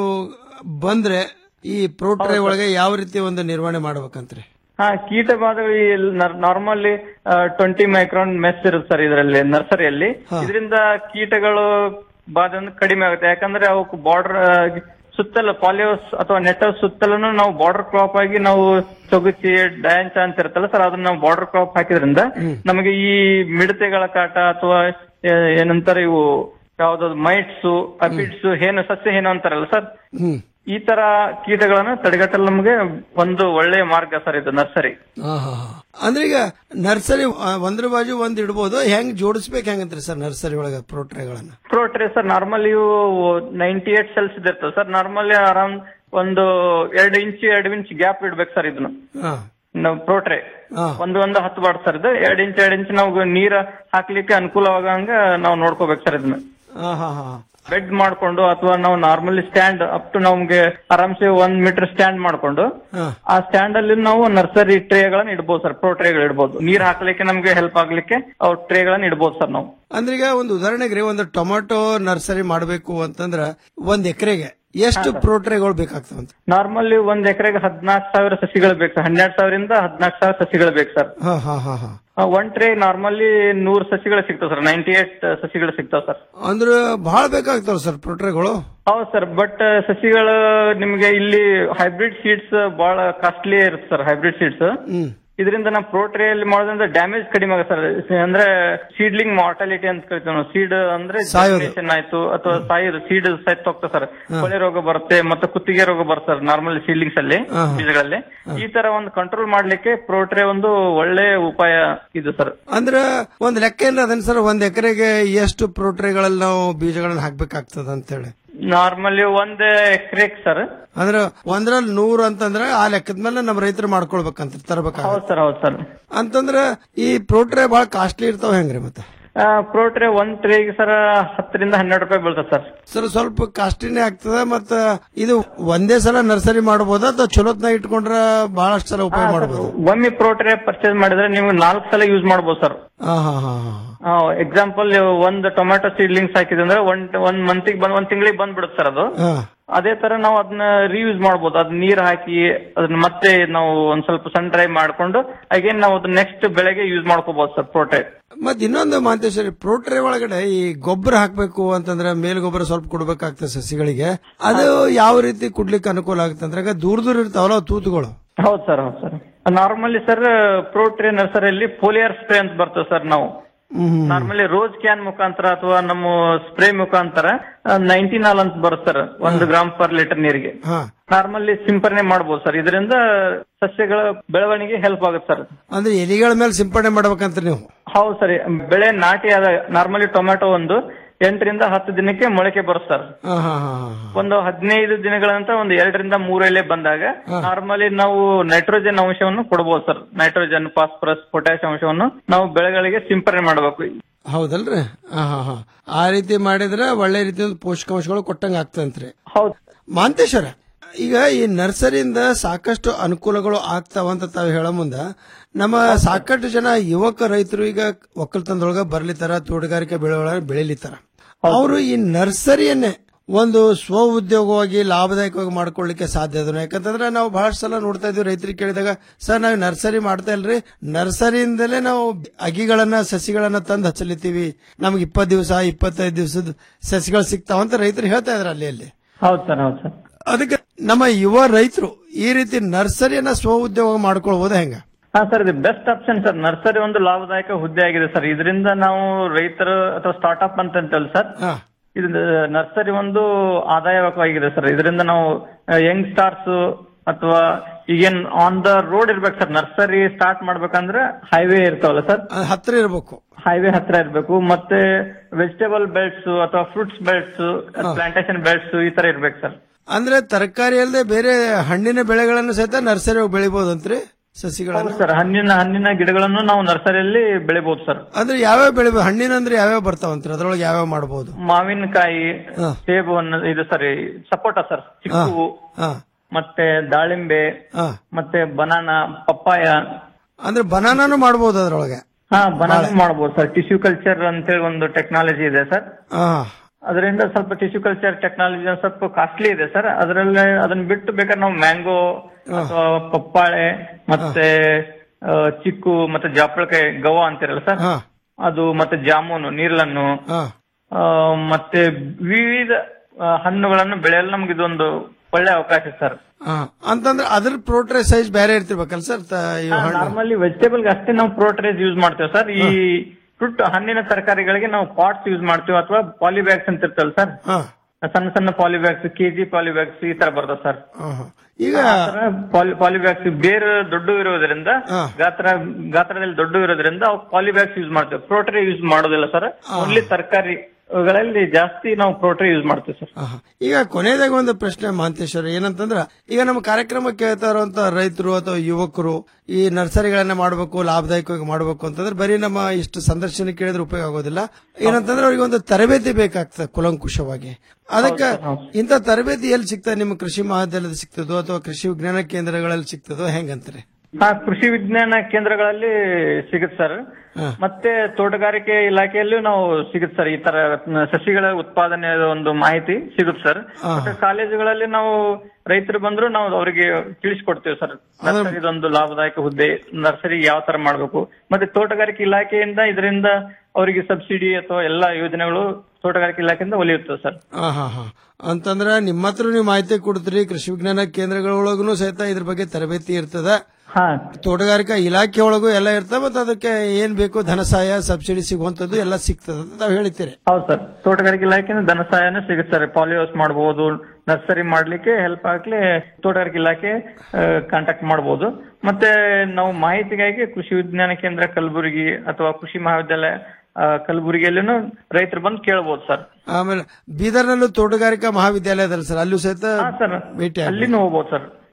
ಬಂದ್ರೆ ಈ ಪ್ರೋಟ್ರೇ ಒಳಗೆ ಯಾವ ರೀತಿ ಒಂದು ನಿರ್ವಹಣೆ ಮಾಡ್ಬೇಕಂತ್ರಿ ಹಾ ಕೀಟ ಬಾಧೆಗಳು ನಾರ್ಮಲಿ ಟ್ವೆಂಟಿ ಮೈಕ್ರಾನ್ ಮೆಸ್ ಇರುತ್ತೆ ಸರ್ ಇದರಲ್ಲಿ ನರ್ಸರಿಯಲ್ಲಿ ಇದರಿಂದ ಕೀಟಗಳು ಬಾಧೆ ಒಂದು ಕಡಿಮೆ ಆಗುತ್ತೆ ಯಾಕಂದ್ರೆ ಅವಕ್ಕೆ ಬಾರ್ಡರ್ ಸುತ್ತಲ ಪಾಲಿಯೋಸ್ ಅಥವಾ ನೆಟ್ ಸುತ್ತಲೂ ನಾವು ಬಾರ್ಡರ್ ಕ್ರಾಪ್ ಆಗಿ ನಾವು ತೊಗಚಿ ಡ್ಯಾಂಚ ಅಂತ ಇರುತ್ತಲ್ಲ ಸರ್ ಅದನ್ನ ನಾವು ಬಾರ್ಡರ್ ಕ್ರಾಪ್ ಹಾಕಿದ್ರಿಂದ ನಮಗೆ ಈ ಮಿಡತೆಗಳ ಕಾಟ ಅಥವಾ ಏ- ಏನಂತಾರೆ ಇವು ಯಾವ್ದಾದ್ರು ಮೈಟ್ಸ್ ಅಪಿಡ್ಸ್ ಹೇನು ಸಸ್ಯ ಹೇನು ಅಂತಾರಲ್ಲ ಸರ್ ಹ್ಮ್ ಈ ತರ ಕೀಟಗಳನ್ನ ತಡೆಗಟ್ಟಲು ನಮಗೆ ಒಂದು ಒಳ್ಳೆಯ ಮಾರ್ಗ ಸರ್ ಇದು ನರ್ಸರಿ ಹಾ ಹಾ ಹಾ. ಅಂದ್ರೆ ಈಗ ನರ್ಸರಿ ಆ, ಒಂದ್ರ ಬಾಜು ಒಂದ್ ಇಡ್ಬೋದು ಹೆಂಗ್ ಜೋಡಿಸ್ಬೇಕು ಹೆಂಗಂತ್ರಿ ಸರ್ ನರ್ಸರಿ ಒಳಗ ಪ್ರೋಟ್ರೇಗಳನ್ನ ಪ್ರೋಟ್ರೆ ಸರ್ ನಾರ್ಮಲಿ ಇವು ನೈಂಟಿ ಏಟ್ ಸೆಲ್ಸ್ ಇರ್ತದೆ ಸರ್ ನಾರ್ಮಲಿ ಆರಾಮ್ ಒಂದು ಎರಡು ಇಂಚ್ ಎರಡು ಇಂಚ್ ಗ್ಯಾಪ್ ಇಡ್ಬೇಕು ಸರ್ ಇದನ್ನ ಹಾ ನಾವು ಪ್ರೋಟ್ರೆ ಒಂದು ಒಂದು ಹತ್ತು ಬಾಡ್ ಸರ್ ಇದು ಎರಡ್ ಇಂಚ್ ಎರಡ್ ಇಂಚ್ ನಾವು ನೀರ್ ಹಾಕ್ಲಿಕ್ಕೆ ಅನುಕೂಲವಾಗಂಗ ನಾವು ನೋಡ್ಕೋಬೇಕು ಸರ್ ಇದನ್ನ ಹಾ ಹಾ ಹಾ ಬೆಡ್ ಮಾಡ್ಕೊಂಡು ಅಥವಾ ನಾವು ನಾರ್ಮಲಿ ಸ್ಟ್ಯಾಂಡ್ ಅಪ್ ಟು ನಮ್ಗೆ ಆರಾಮ್ಸೆ ಒಂದ್ ಮೀಟರ್ ಸ್ಟ್ಯಾಂಡ್ ಮಾಡ್ಕೊಂಡು ಹಾ. ಆ ಸ್ಟ್ಯಾಂಡ್ ಅಲ್ಲಿ ನಾವು ನರ್ಸರಿ ಟ್ರೇಗಳನ್ನ ಇಡ್ಬೋದು ಸರ್ ಪ್ರೋ ಟ್ರೇಗಳು ಇಡ್ಬೋದು ನೀರ್ ಹಾಕ್ಲಿಕ್ಕೆ ನಮ್ಗೆ ಹೆಲ್ಪ್ ಆಗ್ಲಿಕ್ಕೆ ಅವ್ ಟ್ರೇಗಳನ್ನ ಇಡ್ಬೋದು ಸರ್ ನಾವು ಅಂದ್ರೆ ಈಗ ಒಂದು ಉದಾಹರಣೆಗೆ ಒಂದು ಟೊಮೆಟೊ ನರ್ಸರಿ ಮಾಡಬೇಕು ಅಂತಂದ್ರ ಒಂದ್ ಎಕರೆಗೆ ಎಷ್ಟು ಪ್ರೋಟ್ರೇಗಳು ಬೇಕಾಗ್ತಾವಂತ ನಾರ್ಮಲಿ ಒಂದ್ ಎಕರೆಗೆ ಹದಿನಾಲ್ಕು ಸಾವಿರ ಸಸಿಗಳು ಬೇಕು ಸರ್ ಹನ್ನೆರಡು ಸಾವಿರದಿಂದ ಹದಿನಾಲ್ಕು ಸಾವಿರ ಸಸಿಗಳು ಬೇಕು ಸರ್ ಹಾ ಹಾ ಹಾ ಹಾ ಒನ್ ಟ್ರೇ ನಾರ್ಮಲಿ ನೂರ್ ಸಸಿಗಳು ಸಿಗ್ತಾವ ಸರ್ ನೈಂಟಿ ಏಟ್ ಸಸಿಗಳು ಸಿಗ್ತಾವ ಸರ್ ಅಂದ್ರೆ ಬಹಳ ಬೇಕಾಗ್ತಾವ ಸರ್ ಪ್ರೋಟ್ರೇಗಳು ಹೌದು ಸರ್ ಬಟ್ ಸಸಿಗಳು ನಿಮ್ಗೆ ಇಲ್ಲಿ ಹೈಬ್ರಿಡ್ ಸೀಡ್ಸ್ ಬಹಳ ಕಾಸ್ಟ್ಲಿ ಇರುತ್ತೆ ಸರ್ ಹೈಬ್ರಿಡ್ ಸೀಡ್ಸ್ ಹ್ಮ್ ಇದರಿಂದ ನಾವು ಪ್ರೋಟ್ರೇಯಲ್ಲಿ ಮಾಡೋದ್ರಿಂದ ಡ್ಯಾಮೇಜ್ ಕಡಿಮೆ ಆಗುತ್ತೆ ಸರ್ ಅಂದ್ರೆ ಸೀಡ್ಲಿಂಗ್ ಮಾರ್ಟಾಲಿಟಿ ಅಂತ ಕರಿತೀವಿ ನಾವು ಸೀಡ್ ಅಂದ್ರೆ ಸಾಯೋದು. germination ಆಯ್ತು ಅಥವಾ ಸಾಯೋದು ಸೀಡ್ ಸೈತ್ ಹೋಗ್ತದೆ ಸರ್ ಕೊಳೆ ರೋಗ ಬರುತ್ತೆ ಮತ್ತೆ ಕುತ್ತಿಗೆ ರೋಗ ಬರುತ್ತೆ ಸರ್ ನಾರ್ಮಲ್ ಸೀಡ್ಲಿಂಗ್ಸ್ ಅಲ್ಲಿ ಹಾ, ಹಾ. ಬೀಜಗಳಲ್ಲಿ ಈ ತರ ಒಂದು ಕಂಟ್ರೋಲ್ ಮಾಡ್ಲಿಕ್ಕೆ ಪ್ರೋಟ್ರೇ ಒಂದು ಒಳ್ಳೆ ಉಪಾಯ ಇದು ಸರ್ ಅಂದ್ರ ಒಂದ್ ಲೆಕ್ಕ ಏನ್ರ ಅದನ್ ಸರ್ ಒಂದ್ ಎಕರೆಗೆ ಎಷ್ಟು ಪ್ರೋಟ್ರೇಗಳಲ್ಲಿ ನಾವು ಬೀಜಗಳನ್ನ ಹಾಕ್ಬೇಕಾಗ್ತದ ಅಂತ ಹೇಳಿ ನಾರ್ಮಲಿ ಒಂದ್ ಎಕರೆಕ್ ಸರ್ ಅಂದ್ರ ಒಂದ್ರಲ್ಲಿ ನೂರ್ ಅಂತಂದ್ರ ಆ ಲೆಕ್ಕದ ಮೇಲೆ ನಮ್ಮ ರೈತರು ಮಾಡ್ಕೊಳ್ಬೇಕಂತ ತರಬೇಕಾಗ ಹೌದ್ ಸರ್ ಹೌದ್ ಸರ್ ಅಂತಂದ್ರ ಈ ಪ್ರೋಟ್ರೇ ಬಹಳ ಕಾಸ್ಟ್ಲಿ ಇರ್ತಾವ ಹೆಂಗ್ರಿ ಮತ್ತೆ ಪ್ರೋಟ್ರೆ ಒಂದ್ ಟ್ರೇಗೆ ಸರ್ ಹತ್ತರಿಂದ ಹನ್ನೆರಡು ರೂಪಾಯಿ ಬೀಳ್ತದೆ ಸರ್ ಸರ್ ಸ್ವಲ್ಪ ಕಾಸ್ಟ್ಲಿನೇ ಆಗ್ತದ ಮತ್ತ ಇದು ಒಂದೇ ಸಲ ನರ್ಸರಿ ಮಾಡಬಹುದಾ ಅಥವಾ ಚಲೋತ್ನಾಗ ಇಟ್ಕೊಂಡ್ರ ಬಹಳಷ್ಟು ಸಲ ಉಪಯೋಗ ಮಾಡಬಹುದು ಒಮ್ಮೆ ಪ್ರೋಟ್ರೆ ಪರ್ಚೇಸ್ ಮಾಡಿದ್ರೆ ನೀವು ನಾಲ್ಕು ಸಲ ಯೂಸ್ ಮಾಡ್ಬೋದು ಸರ್ ಹಾ ಹಾ ಹಾ ಹಾ ಎಕ್ಸಾಂಪಲ್ ಒಂದು ಟೊಮ್ಯಾಟೊ ಸೀಡ್ಲಿಂಗ್ಸ್ ಹಾಕಿದ್ರೆ ಅಂದ್ರೆ ಒಂದ್ ಒಂದ್ ಮಂತಿಗೆ ಬಂದ್ ಒಂದ್ ತಿಂಗಳಿಗೆ ಬಂದ್ಬಿಡುತ್ತೆ ಸರ್ ಅದು ಹಾ ಅದೇ ತರ ನಾವು ಅದನ್ನ ರೀಯೂಸ್ ಮಾಡ್ಬೋದು ಅದ್ ನೀರ್ ಹಾಕಿ ಅದನ್ನ ಮತ್ತೆ ನಾವು ಒಂದ್ ಸ್ವಲ್ಪ ಸನ್ ಡ್ರೈ ಮಾಡ್ಕೊಂಡು ಅಗೇನ್ ನಾವು ಅದನ್ನ ನೆಕ್ಸ್ಟ್ ಬೆಳೆಗೆ ಯೂಸ್ ಮಾಡ್ಕೋಬಹುದು ಸರ್ ಪ್ರೋಟೆ ಮತ್ ಇನ್ನೊಂದು ಮಾಂತೇಶ್ವರಿ ಪ್ರೋಟ್ರೆ ಒಳಗಡೆ ಈ ಗೊಬ್ಬರ ಹಾಕ್ಬೇಕು ಅಂತಂದ್ರೆ ಮೇಲ್ ಗೊಬ್ಬರ ಸ್ವಲ್ಪ ಕೊಡ್ಬೇಕಾಗ್ತದೆ ಸಸಿಗಳಿಗೆ ಅದು ಯಾವ ರೀತಿ ಕುಡ್ಲಿಕ್ಕೆ ಅನುಕೂಲ ಆಗುತ್ತೆ ಅಂದ್ರೆ ಈಗ ದೂರ ದೂರ ಇರ್ತಾವಲ್ಲ ಅವು ತೂತುಗಳು ಹೌದು ಸರ್ ಹೌದು ಸರ್ ನಾರ್ಮಲಿ ಸರ್ ಪ್ರೋಟ್ರೆ ನರ್ಸರಿಯಲ್ಲಿ ಫೋಲಿಯರ್ ಸ್ಪ್ರೇ ಅಂತ ಬರ್ತದೆ ಸರ್ ನಾವು ನಾರ್ಮಲಿ ರೋಸ್ ಕ್ಯಾನ್ ಮುಖಾಂತರ ಅಥವಾ ನಮ್ಮ ಸ್ಪ್ರೇ ಮುಖಾಂತರ ನೈನ್ಟೀನ್ ಅಂತ ಬರುತ್ತೆ ಸರ್ ಒಂದು ಗ್ರಾಮ್ ಪರ್ ಲೀಟರ್ ನೀರಿಗೆ ಹಾ ನಾರ್ಮಲಿ ಸಿಂಪರಣೆ ಮಾಡ್ಬೋದು ಸರ್ ಇದರಿಂದ ಸಸ್ಯಗಳ ಬೆಳವಣಿಗೆ ಹೆಲ್ಪ್ ಆಗುತ್ತೆ ಸರ್ ಅಂದ್ರೆ ಎಲಿಗಳ ಮೇಲೆ ಸಿಂಪಡಣೆ ಮಾಡ್ಬೇಕಂತ ನೀವು ಹೌದು ಸರ್ ಬೆಳೆ ನಾಟಿ ಆದ ನಾರ್ಮಲಿ ಟೊಮ್ಯಾಟೊ ಒಂದು ಎಂಟರಿಂದ ಹತ್ತು ದಿನಕ್ಕೆ ಮೊಳಕೆ ಬರುತ್ತೆ ಸರ್ ಹಾ ಹಾ ಹಾ ಹಾ. ಒಂದು ಹದಿನೈದು ದಿನಗಳ ನಂತರ ಒಂದು ಎರಡರಿಂದ ಮೂರು ಎಲೆ ಬಂದಾಗ ನಾರ್ಮಲಿ ನಾವು ನೈಟ್ರೋಜನ್ ಅಂಶವನ್ನು ಕೊಡಬಹುದು ಸರ್ ನೈಟ್ರೋಜನ್ ಫಾಸ್ಫರಸ್ ಪೊಟ್ಯಾಶ್ ಅಂಶವನ್ನು ನಾವು ಬೆಳೆಗಳಿಗೆ ಸಿಂಪರಣೆ ಮಾಡಬೇಕು ಹೌದಲ್ರಿ ಹಾ ಹಾ ಹಾ ಆ ರೀತಿ ಮಾಡಿದ್ರೆ ಒಳ್ಳೆ ರೀತಿಯ ಪೋಷಕಾಂಶಗಳು ಕೊಟ್ಟಂಗ ಆಗ್ತಂತ್ರಿ ಹೌದು ಮಾಂತೇಶ್ವರ ಈಗ ಈ ನರ್ಸರಿಯಿಂದ ಸಾಕಷ್ಟು ಅನುಕೂಲಗಳು ಆಗ್ತಾವಂತ ತಾವು ಹೇಳೋ ಮುಂದ ನಮ್ಮ ಸಾಕಷ್ಟು ಜನ ಯುವಕ ರೈತರು ಈಗ ಒಕ್ಕಲ್ತನದೊಳಗ ಬರ್ಲಿತಾರ ತೋಟಗಾರಿಕೆ ಬೆಳೆ ಒಳಗೆ ಬೆಳಿಲಿತಾರ ಅವರು ಈ ನರ್ಸರಿಯನ್ನೇ ಒಂದು ಸ್ವ ಉದ್ಯೋಗವಾಗಿ ಲಾಭದಾಯಕವಾಗಿ ಮಾಡ್ಕೊಳ್ಳಿಕ್ಕೆ ಸಾಧ್ಯ ಅದನ್ನು ಯಾಕಂತಂದ್ರೆ ನಾವು ಬಹಳಷ್ಟು ಸಲ ನೋಡ್ತಾ ಇದೀವಿ ರೈತರಿಗೆ ಕೇಳಿದಾಗ ಸರ್ ನಾವು ನರ್ಸರಿ ಮಾಡ್ತಾ ಇಲ್ರಿ ನರ್ಸರಿಯಿಂದಲೇ ನಾವು ಅಗಿಗಳನ್ನ ಸಸಿಗಳನ್ನ ತಂದು ಹಚ್ಚಲಿತ್ತೀವಿ ನಮ್ಗೆ ಇಪ್ಪತ್ತು ದಿವಸ ಇಪ್ಪತ್ತೈದು ದಿವಸದ ಸಸಿಗಳು ಸಿಗ್ತಾವಂತ ರೈತರು ಹೇಳ್ತಾ ಇದಾರೆ ಅಲ್ಲಿ ಅಲ್ಲಿ ಹೌದು ಸರ್ ಹೌದು ಸರ್ ಅದಕ್ಕೆ ನಮ್ಮ ಯುವ ರೈತರು ಈ ರೀತಿ ನರ್ಸರಿಯನ್ನ ಸ್ವ ಉದ್ಯೋಗ ಮಾಡ್ಕೊಳ್ಬಹುದು ಹೆಂಗ ಹಾ ಸರ್ ಇದು ಬೆಸ್ಟ್ ಆಪ್ಷನ್ ಸರ್ ನರ್ಸರಿ ಒಂದು ಲಾಭದಾಯಕ ಹುದ್ದೆ ಆಗಿದೆ ಸರ್ ಇದರಿಂದ ನಾವು ರೈತರು ಅಥವಾ ಸ್ಟಾರ್ಟ್ಅಪ್ ಅಂತ ಅಂತೇಳಿ ಸರ್ ಇದು ನರ್ಸರಿ ಒಂದು ಆದಾಯವಾಗಿದೆ ಸರ್ ಇದರಿಂದ ನಾವು ಯಂಗ್ ಸ್ಟಾರ್ಸ್ ಅಥವಾ ಈಗೇನ್ ಆನ್ ದ ರೋಡ್ ಇರ್ಬೇಕು ಸರ್ ನರ್ಸರಿ ಸ್ಟಾರ್ಟ್ ಮಾಡ್ಬೇಕಂದ್ರೆ ಹೈವೇ ಇರ್ತಾವಲ್ಲ ಸರ್ ಹತ್ರ ಇರಬೇಕು ಹೈವೇ ಹತ್ರ ಇರ್ಬೇಕು ಮತ್ತೆ ವೆಜಿಟೇಬಲ್ ಬೆಲ್ಟ್ಸ್ ಅಥವಾ ಫ್ರೂಟ್ಸ್ ಬೆಲ್ಟ್ಸ್ ಪ್ಲಾಂಟೇಶನ್ ಬೆಲ್ಟ್ಸ್ ಈ ತರ ಇರ್ಬೇಕು ಸರ್ ಅಂದ್ರೆ ತರಕಾರಿ ಅಲ್ಲದೆ ಬೇರೆ ಹಣ್ಣಿನ ಬೆಳೆಗಳನ್ನು ಸಹಿತ ನರ್ಸರಿ ಬೆಳಿಬಹುದಂತ್ರಿ ಸಸಿಗಳನ್ನ ಸರ್ ಹಣ್ಣಿನ ಹಣ್ಣಿನ ಗಿಡಗಳನ್ನು ನಾವು ನರ್ಸರಿಯಲ್ಲಿ ಬೆಳಿಬಹುದು ಸರ್ ಅಂದ್ರೆ ಯಾವ್ಯಾವ ಬೆಳಿಬಹುದು ಹಣ್ಣಿನ ಅಂದ್ರೆ ಯಾವ್ಯಾವ ಬರ್ತಾವಂತ್ರಿ ಅದ್ರೊಳಗೆ ಯಾವ್ಯಾವ ಮಾಡಬಹುದು ಮಾವಿನಕಾಯಿ ಸೇಬು ಹಣ್ಣು ಇದು ಸರಿ ಸಪೋಟ ಸರ್ ಚಿಕ್ಕು ಮತ್ತೆ ದಾಳಿಂಬೆ ಮತ್ತೆ ಬನಾನಾ ಪಪ್ಪಾಯ ಅಂದ್ರೆ ಬನಾನಾನು ಮಾಡಬಹುದು ಅದ್ರೊಳಗೆ ಹಾ ಬನಾನಾ ಮಾಡಬಹುದು ಸರ್ ಟಿಶ್ಯೂ ಕಲ್ಚರ್ ಅಂತೇಳಿ ಒಂದು ಟೆಕ್ನಾಲಜಿ ಇದೆ ಸರ್ ಹಾ ಅದರಿಂದ ಸ್ವಲ್ಪ ಟಿಶ್ಯೂ ಕಲ್ಚರ್ ಟೆಕ್ನಾಲಜಿ ಸ್ವಲ್ಪ ಕಾಸ್ಟ್ಲಿ ಇದೆ ಸರ್ ಅದರಲ್ಲಿ ಅದನ್ನ ಬಿಟ್ಟು ಬೇಕಾದ್ರೆ ನಾವು ಮ್ಯಾಂಗೋ ಅಥವಾ ಪಪ್ಪಾಳೆ ಮತ್ತೆ ಆ, ಚಿಕ್ಕು ಮತ್ತೆ ಜಾಪಳಕಾಯಿ ಗವಾ ಅಂತಿರಲ್ಲ ಸರ್ ಅದು ಮತ್ತೆ ಜಾಮೂನು ನೀರ್ಲನ್ನು ಆ, ಮತ್ತೆ ವಿವಿಧ ಆ, ಹಣ್ಣುಗಳನ್ನು ಬೆಳೆಯಲು ನಮ್ಗೆ ಇದೊಂದು ಒಳ್ಳೆ ಅವಕಾಶ ಸರ್ ಹಾ. ಅಂತಂದ್ರೆ ಅದ್ರ ಪ್ರೋಟ್ರೆ ಸೈಜ್ ಬೇರೆ ಇರ್ತಿರ್ಬೇಕಲ್ಲ ಸರ್ ನಾರ್ಮಲಿ ವೆಜಿಟೇಬಲ್ ಅಷ್ಟೇ ನಾವು ಪ್ರೋಟ್ರೇಸ್ ಯೂಸ್ ಮಾಡ್ತೇವೆ ಸರ್ ಈ ಫ್ರೂಟ್ ಹಣ್ಣಿನ ತರಕಾರಿಗಳಿಗೆ ನಾವು ಪಾಟ್ಸ್ ಯೂಸ್ ಮಾಡ್ತೀವಿ ಅಥವಾ ಪಾಲಿಬ್ಯಾಗ್ಸ್ ಅಂತ ಇರ್ತಲ್ಲ ಸರ್ ಸಣ್ಣ ಸಣ್ಣ ಪಾಲಿಬ್ಯಾಗ್ಸ್ ಕೆಜಿ ಪಾಲಿಬ್ಯಾಗ್ಸ್ ಈ ತರ ಬರ್ತದೆ ಸರ್ ಈಗ ಪಾಲಿಬ್ಯಾಗ್ಸ್ ಬೇರೆ ದೊಡ್ಡ ಇರೋದ್ರಿಂದ ಗಾತ್ರ ಗಾತ್ರದಲ್ಲಿ ದೊಡ್ಡ ಇರೋದ್ರಿಂದ ಅವು ಪಾಲಿಬ್ಯಾಗ್ಸ್ ಯೂಸ್ ಮಾಡ್ತೇವೆ ಪ್ರೋಟ್ರಿ ಯೂಸ್ ಮಾಡೋದಿಲ್ಲ ಸರ್ ಓನ್ಲಿ ತರಕಾರಿಗಳಲ್ಲಿ ಜಾಸ್ತಿ ನಾವು ಪ್ರೋಟ್ರಿ ಯೂಸ್ ಮಾಡ್ತೇವೆ ಸರ್ ಈಗ ಕೊನೆಯದಾಗ ಒಂದು ಪ್ರಶ್ನೆ ಮಹಂತೇಶ್ವರ ಏನಂತಂದ್ರ ಈಗ ನಮ್ಮ ಕಾರ್ಯಕ್ರಮ ಕೇಳ್ತಾ ಇರುವಂತ ರೈತರು ಅಥವಾ ಯುವಕರು ಈ ನರ್ಸರಿಗಳನ್ನ ಮಾಡಬೇಕು ಲಾಭದಾಯಕವಾಗಿ ಮಾಡಬೇಕು ಅಂತಂದ್ರೆ ಬರೀ ನಮ್ಮ ಇಷ್ಟು ಸಂದರ್ಶನ ಕೇಳಿದ್ರೆ ಉಪಯೋಗ ಆಗೋದಿಲ್ಲ ಏನಂತಂದ್ರೆ ಅವ್ರಿಗೆ ಒಂದು ತರಬೇತಿ ಬೇಕಾಗ್ತದೆ ಕುಲಂಕುಷವಾಗಿ ಅದಕ್ಕೆ ಇಂಥ ತರಬೇತಿ ಎಲ್ಲಿ ಸಿಗ್ತದೆ ನಿಮ್ಮ ಕೃಷಿ ಮಹಾವಿದ್ಯಾಲಯದ ಸಿಗ್ತದೋ ಅಥವಾ ಕೃಷಿ ವಿಜ್ಞಾನ ಕೇಂದ್ರಗಳಲ್ಲಿ ಸಿಗ್ತದೋ ಹೆಂಗಂತಾರೆ ಹಾ ಕೃಷಿ ವಿಜ್ಞಾನ ಕೇಂದ್ರಗಳಲ್ಲಿ ಸಿಗುತ್ತೆ ಸರ್ ಮತ್ತೆ ತೋಟಗಾರಿಕೆ ಇಲಾಖೆಯಲ್ಲೂ ನಾವು ಸಿಗುತ್ತೆ ಸರ್ ಈ ತರ ಸಸಿಗಳ ಉತ್ಪಾದನೆ ಒಂದು ಮಾಹಿತಿ ಸಿಗುತ್ತೆ ಸರ್ ಮತ್ತೆ ಕಾಲೇಜುಗಳಲ್ಲಿ ನಾವು ರೈತರು ಬಂದ್ರು ನಾವು ಅವರಿಗೆ ತಿಳಿಸ್ಕೊಡ್ತೇವೆ ಸರ್ ನರ್ಸರಿದೊಂದು ಲಾಭದಾಯಕ ಹುದ್ದೆ ನರ್ಸರಿ ಯಾವ ತರ ಮಾಡ್ಬೇಕು ಮತ್ತೆ ತೋಟಗಾರಿಕೆ ಇಲಾಖೆಯಿಂದ ಇದರಿಂದ ಅವರಿಗೆ ಸಬ್ಸಿಡಿ ಅಥವಾ ಎಲ್ಲಾ ಯೋಜನೆಗಳು ತೋಟಗಾರಿಕೆ ಇಲಾಖೆಯಿಂದ ಒಲಿಯುತ್ತವೆ ಸರ್ ಹಾ ಹಾ ಹಾ ಅಂತಂದ್ರ ನಿಮ್ಮ ಹತ್ರ ನೀವು ಮಾಹಿತಿ ಕೊಡ್ತೀರಿ ಕೃಷಿ ವಿಜ್ಞಾನ ಕೇಂದ್ರಗಳೊಳಗೂ ಸಹಿತ ಇದ್ರ ಬಗ್ಗೆ ತರಬೇತಿ ಇರ್ತದ ತೋಟಗಾರಿಕಾ ಇಲಾಖೆ ಒಳಗೂ ಎಲ್ಲ ಇರ್ತದೆ ಮತ್ತೆ ಅದಕ್ಕೆ ಏನ್ ಬೇಕು ಧನ ಸಹಾಯ ಸಬ್ಸಿಡಿ ಸಿಗುವಂತದ್ದು ಎಲ್ಲ ಸಿಗ್ತದ ಅಂತ ತಾವು ಹೇಳ್ತೀರಿ ಹೌದು ಸರ್ ತೋಟಗಾರಿಕೆ ಇಲಾಖೆಯಿಂದ ಧನ ಸಹಾಯನೂ ಸಿಗುತ್ತೆ ಸರ್ ಪಾಲಿಹೌಸ್ ಮಾಡಬಹುದು ನರ್ಸರಿ ಮಾಡ್ಲಿಕ್ಕೆ ಹೆಲ್ಪ್ ಆಗ್ಲಿ ತೋಟಗಾರಿಕೆ ಇಲಾಖೆ ಕಾಂಟ್ಯಾಕ್ಟ್ ಮಾಡಬಹುದು ಮತ್ತೆ ನಾವು ಮಾಹಿತಿಗಾಗಿ ಕೃಷಿ ವಿಜ್ಞಾನ ಕೇಂದ್ರ ಕಲಬುರಗಿ ಅಥವಾ ಕೃಷಿ ಮಹಾವಿದ್ಯಾಲಯ ಆ, ಕಲಬುರಗಿಯಲ್ಲೂ ರೈತರು ಬಂದು ಕೇಳಬಹುದು ಸರ್ ಆಮೇಲೆ ಬೀದರ್ನಲ್ಲೂ ತೋಟಗಾರಿಕಾ ಮಹಾವಿದ್ಯಾಲಯ ಅದಲ್ಲ ಸರ್ ಅಲ್ಲೂ ಸಹಿತ ಭೇಟಿ ಆಗ್ಬೋದು. ಅಲ್ಲಿನೂ ಹೋಗ್ಬೋದು ಸರ್